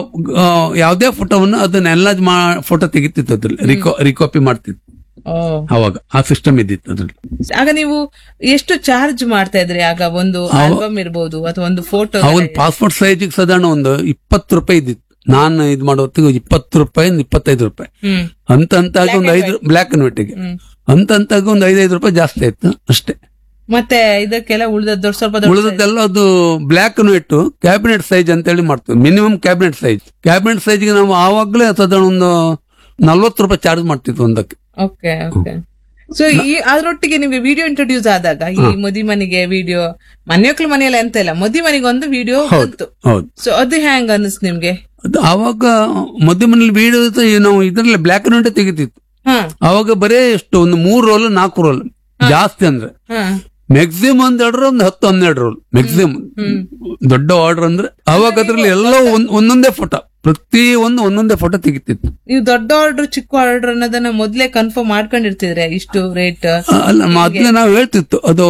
ಯಾವುದೇ ಫೋಟೋವನ್ನು ಅದನ್ನ ಎನ್ಲಾಜ್ ಮಾ ಫೋಟೋ ತೆಗಿತಿತ್ತು ಅದ್ರಲ್ಲಿ ರಿಕೋ ರಿಕಾಪಿ ಮಾಡ್ತಿತ್ತು ಓ ಅವಾಗ ಆ ಸಿಸ್ಟಮ್ ಇದ್ದಿತ್ತು ಅದ್ರಲ್ಲಿ ಆಗ ನೀವು ಎಷ್ಟು ಚಾರ್ಜ್ ಮಾಡ್ತಾ ಇದ್ರಿ ಆಗ ಒಂದು ಆಲ್ಬಮ್ ಇರ್ಬೋದು ಅಥವಾ ಒಂದು ಫೋಟೋ ಅವನ್ ಪಾಸ್ಪೋರ್ಟ್ ಸೈಜಿಗೆ ಸಾಧಾರಣ ಒಂದು ಇಪ್ಪತ್ತು ರೂಪಾಯಿ ಇದ್ದಿತ್ತು ನಾನು ಇದು ಮಾಡೋ ಹೊತ್ತಿಗೆ ಇಪ್ಪತ್ತು ರೂಪಾಯಿ ಇಪ್ಪತ್ತೈದು ರೂಪಾಯಿ ಹ್ಮ್ ಅಂತ ಅಂತಾಗ ಒಂದು ಐದು ಬ್ಲಾಕ್ ಅಂಡ್ ವೈಟ್ಗೆ ಹ್ಮ್ ಅಂತ ಅಂತಾಗ ಒಂದು ಐದೈದು ರೂಪಾಯಿ ಜಾಸ್ತಿ ಆಯ್ತು ಅಷ್ಟೇ ಮತ್ತೆ ಇದಕ್ಕೆಲ್ಲ ಉಳಿದ ದೊಡ್ಡ ಸ್ವಲ್ಪ ದೊಡ್ಡ ಉಳಿದದ್ದೆಲ್ಲ ಅದು black and white cabinet size ಅಂತ ಹೇಳಿ ಮಾಡ್ತೀವಿ ಮಿನಿಮಮ್ ಕ್ಯಾಬಿನೆಟ್ ಸೈಜ್ ಕ್ಯಾಬಿನೆಟ್ ಸೈಜ್ಗೆ ನಾವು ಆವಾಗಲೇ ಸಾಧಾರಣ ಒಂದು ನಲ್ವತ್ತು ರೂಪಾಯಿ ಚಾರ್ಜ್ ಮಾಡ್ತಿದ್ವಿ ಒಂದಕ್ಕೆ ಓಕೆ ಓಕೆ ಸೊ ಈ ಅದ್ರೊಟ್ಟಿಗೆ ನಿಮ್ಗೆ ವಿಡಿಯೋ ಇಂಟ್ರೊಡ್ಯೂಸ್ ಆದಾಗ ಈ ಮದಿ ಮನೆಗೆ ವಿಡಿಯೋ ಮನೆಯೊಕ್ಳು ಮನೆಯಲ್ಲ ಎಂತ ಇಲ್ಲ ಮದಿ ಮನೆಗೆ ಒಂದು ವಿಡಿಯೋ ಬಂತು ಹೌದು ಸೊ ಅದು ಹ್ಯಾಂಗ್ ಅನಿಸ್ತು ನಿಮ್ಗೆ ಅದು ಆವಾಗ ಮಧ್ಯ ಮನೇಲಿ ವಿಡಿಯೋ ನಾವು ಇದರಲ್ಲಿ ಬ್ಲಾಕ್ ಅಂಡ್ ವೈಟ್ ತೆಗಿತಿತ್ತು ಹಾ ಅವಾಗ ಬರೇ ಎಷ್ಟು ಒಂದು ಮೂರು ರೋಲ್ ನಾಲ್ಕು ರೋಲ್ ಜಾಸ್ತಿ ಅಂದ್ರೆ ಹಾ ಮ್ಯಾಕ್ಸಿಮಮ್ ಒಂದ್ ಆರ್ಡರ್ ಒಂದು ಹತ್ತು ಹನ್ನೆರಡು ರೋಲ್ ಮ್ಯಾಕ್ಸಿಮಮ್ ದೊಡ್ಡ ಆರ್ಡರ್ ಅಂದ್ರೆ ಅವಾಗ ಅದ್ರಲ್ಲಿ ಎಲ್ಲ ಒಂದ್- ಒಂದೊಂದೇ ಫೋಟೋ ಪ್ರತಿ ಒಂದು ಒಂದೊಂದೇ ಫೋಟೋ ತೆಗಿತಿತ್ತು ನೀವು ದೊಡ್ಡ ಆರ್ಡರ್ ಚಿಕ್ಕ ಆರ್ಡರ್ ಅನ್ನೋದನ್ನ ಮೊದ್ಲೇ ಕನ್ಫರ್ಮ್ ಮಾಡ್ಕೊಂಡಿರ್ತಿದ್ರೆ ಇಷ್ಟು ರೇಟ್ ಅಲ್ಲ ಮೊದ್ಲೇ ನಾವು ಹೇಳ್ತಿತ್ತು ಅದು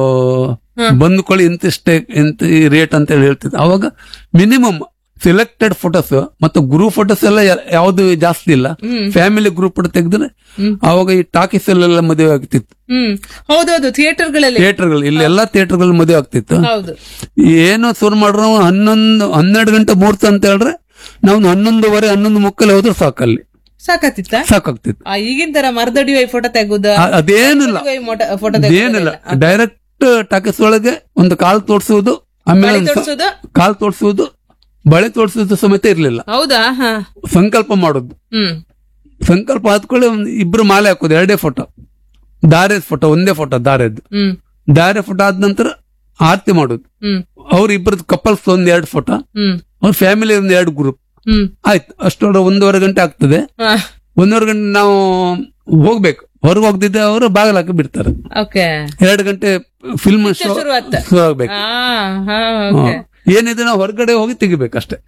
ಬಂದ್ಕೊಳ್ಳಿ ಇಂತಿಷ್ಟೇ ಇಂತ ರೇಟ್ ಅಂತ ಹೇಳಿ ಹೇಳ್ತಿತ್ತು ಅವಾಗ ಮಿನಿಮಮ್ ಸೆಲೆಕ್ಟೆಡ್ ಫೋಟೋಸ್ ಮತ್ತು ಗ್ರೂಪ್ ಫೋಟೋಸ್ ಎಲ್ಲ ಯಾ- ಯಾವ್ದು ಜಾಸ್ತಿ ಇಲ್ಲ ಫ್ಯಾಮಿಲಿ ಗ್ರೂಪ್ ಫೋಟೋ ತೆಗೆದ್ರೆ ಅವಾಗ ಈ ಟಾಕೀಸ್ ಎಲ್ಲ ಮದುವೆ ಆಗ್ತಿತ್ತು ಹ್ಮ್ ಹೌದೌದು ಥಿಯೇಟರ್ ಗಳಲ್ಲಿ ಥಿಯೇಟರ್ಗಳು ಇಲ್ಲಿ ಎಲ್ಲಾ ಥಿಯೇಟರ್ಗಳು ಮದುವೆ ಆಗ್ತಿತ್ತು ಹೌದು ಏನೋ ಶುರು ಮಾಡ್ರ ಹನ್ನೊಂದು ಹನ್ನೆರಡು ಗಂಟೆ ಮುಹೂರ್ತ ಅಂತ ಹೇಳಿದ್ರೆ ನಾವು ಹನ್ನೊಂದುವರೆ ಹನ್ನೊಂದು ಮುಕ್ಕಲ್ಲಿ ಹೋದ್ರೆ ಸಾಕಲ್ಲಿ ಸಾಕತ್ತಿತ್ತ ಸಾಕಾಗ್ತಿತ್ತು ಆ, ಈಗಿನ ತರ ಮರದಡಿಯೋ ಫೋಟೋ ತೆಗುದ ಅ- ಅದೇನಿಲ್ಲ ಫೋಟೋ ಏನಿಲ್ಲ ಡೈರೆಕ್ಟ್ ಟಾಕೀಸ್ ಒಳಗೆ ಒಂದು ಕಾಲ್ ತೋರ್ಸುವುದು ಆಮೇಲೆ ಒಂದು ಸ- ತೋರ್ಸೋದು ಕಾಲ್ ತೋರ್ಸುವುದು ಬಳೆ ತೋರ್ಸುವುದು ಸಮೇತ ಇರ್ಲಿಲ್ಲ ಹೌದಾ ಹಾ ಸಂಕಲ್ಪ ಮಾಡೋದು ಹ್ಮ್ ಸಂಕಲ್ಪ ಹಾದ್ಕೊಳ್ಳಿ ಒಂದು ಇಬ್ರು ಮಾಲೆ ಹಾಕೋದು ಎರಡೇ ಫೋಟೋ ದಾರೆದ್ ಫೋಟೋ ಒಂದೇ ಫೋಟೋ ದಾರೆದ್ ಹ್ಮ್ ದಾರೆ ಫೋಟೋ ಆದ ನಂತರ ಆರತಿ ಮಾಡೋದು ಹ್ಮ್ ಅವ್ರ ಇಬ್ಬರದ್ದು ಕಪಲ್ಸ್ ಒಂದ್ ಎರಡು ಫೋಟೋ ಹ್ಮ್ ಅವ್ರ ಫ್ಯಾಮಿಲಿ ಒಂದ್ ಎರಡು ಗ್ರೂಪ್ ಹ್ಮ್ ಆಯ್ತು ಅಷ್ಟೊಂದು ಒಂದೂವರೆ ಗಂಟೆ ಆಗ್ತದೆ ಹಾ ಒಂದೂವರೆ ಗಂಟೆ ನಾವು ಹೋಗ್ಬೇಕು ಹೊರಗೆ ಹೋಗ್ದಿದ್ದೆ ಅವರು ಬಾಗಿಲು ಹಾಕಿ ಬಿಡ್ತಾರೆ ಓಕೆ ಎರಡು ಗಂಟೆ ಫಿಲ್ಮ್ ಶೋ ಶುರು ಆತ ಶುರು ಆಗ್ಬೇಕು ಹಾ ಹಾ ಓಕೆ ಏನಿದೆ ನಾವು ಹೊರಗಡೆ ಹೋಗಿ ತೆಗಿಬೇಕಷ್ಟೇ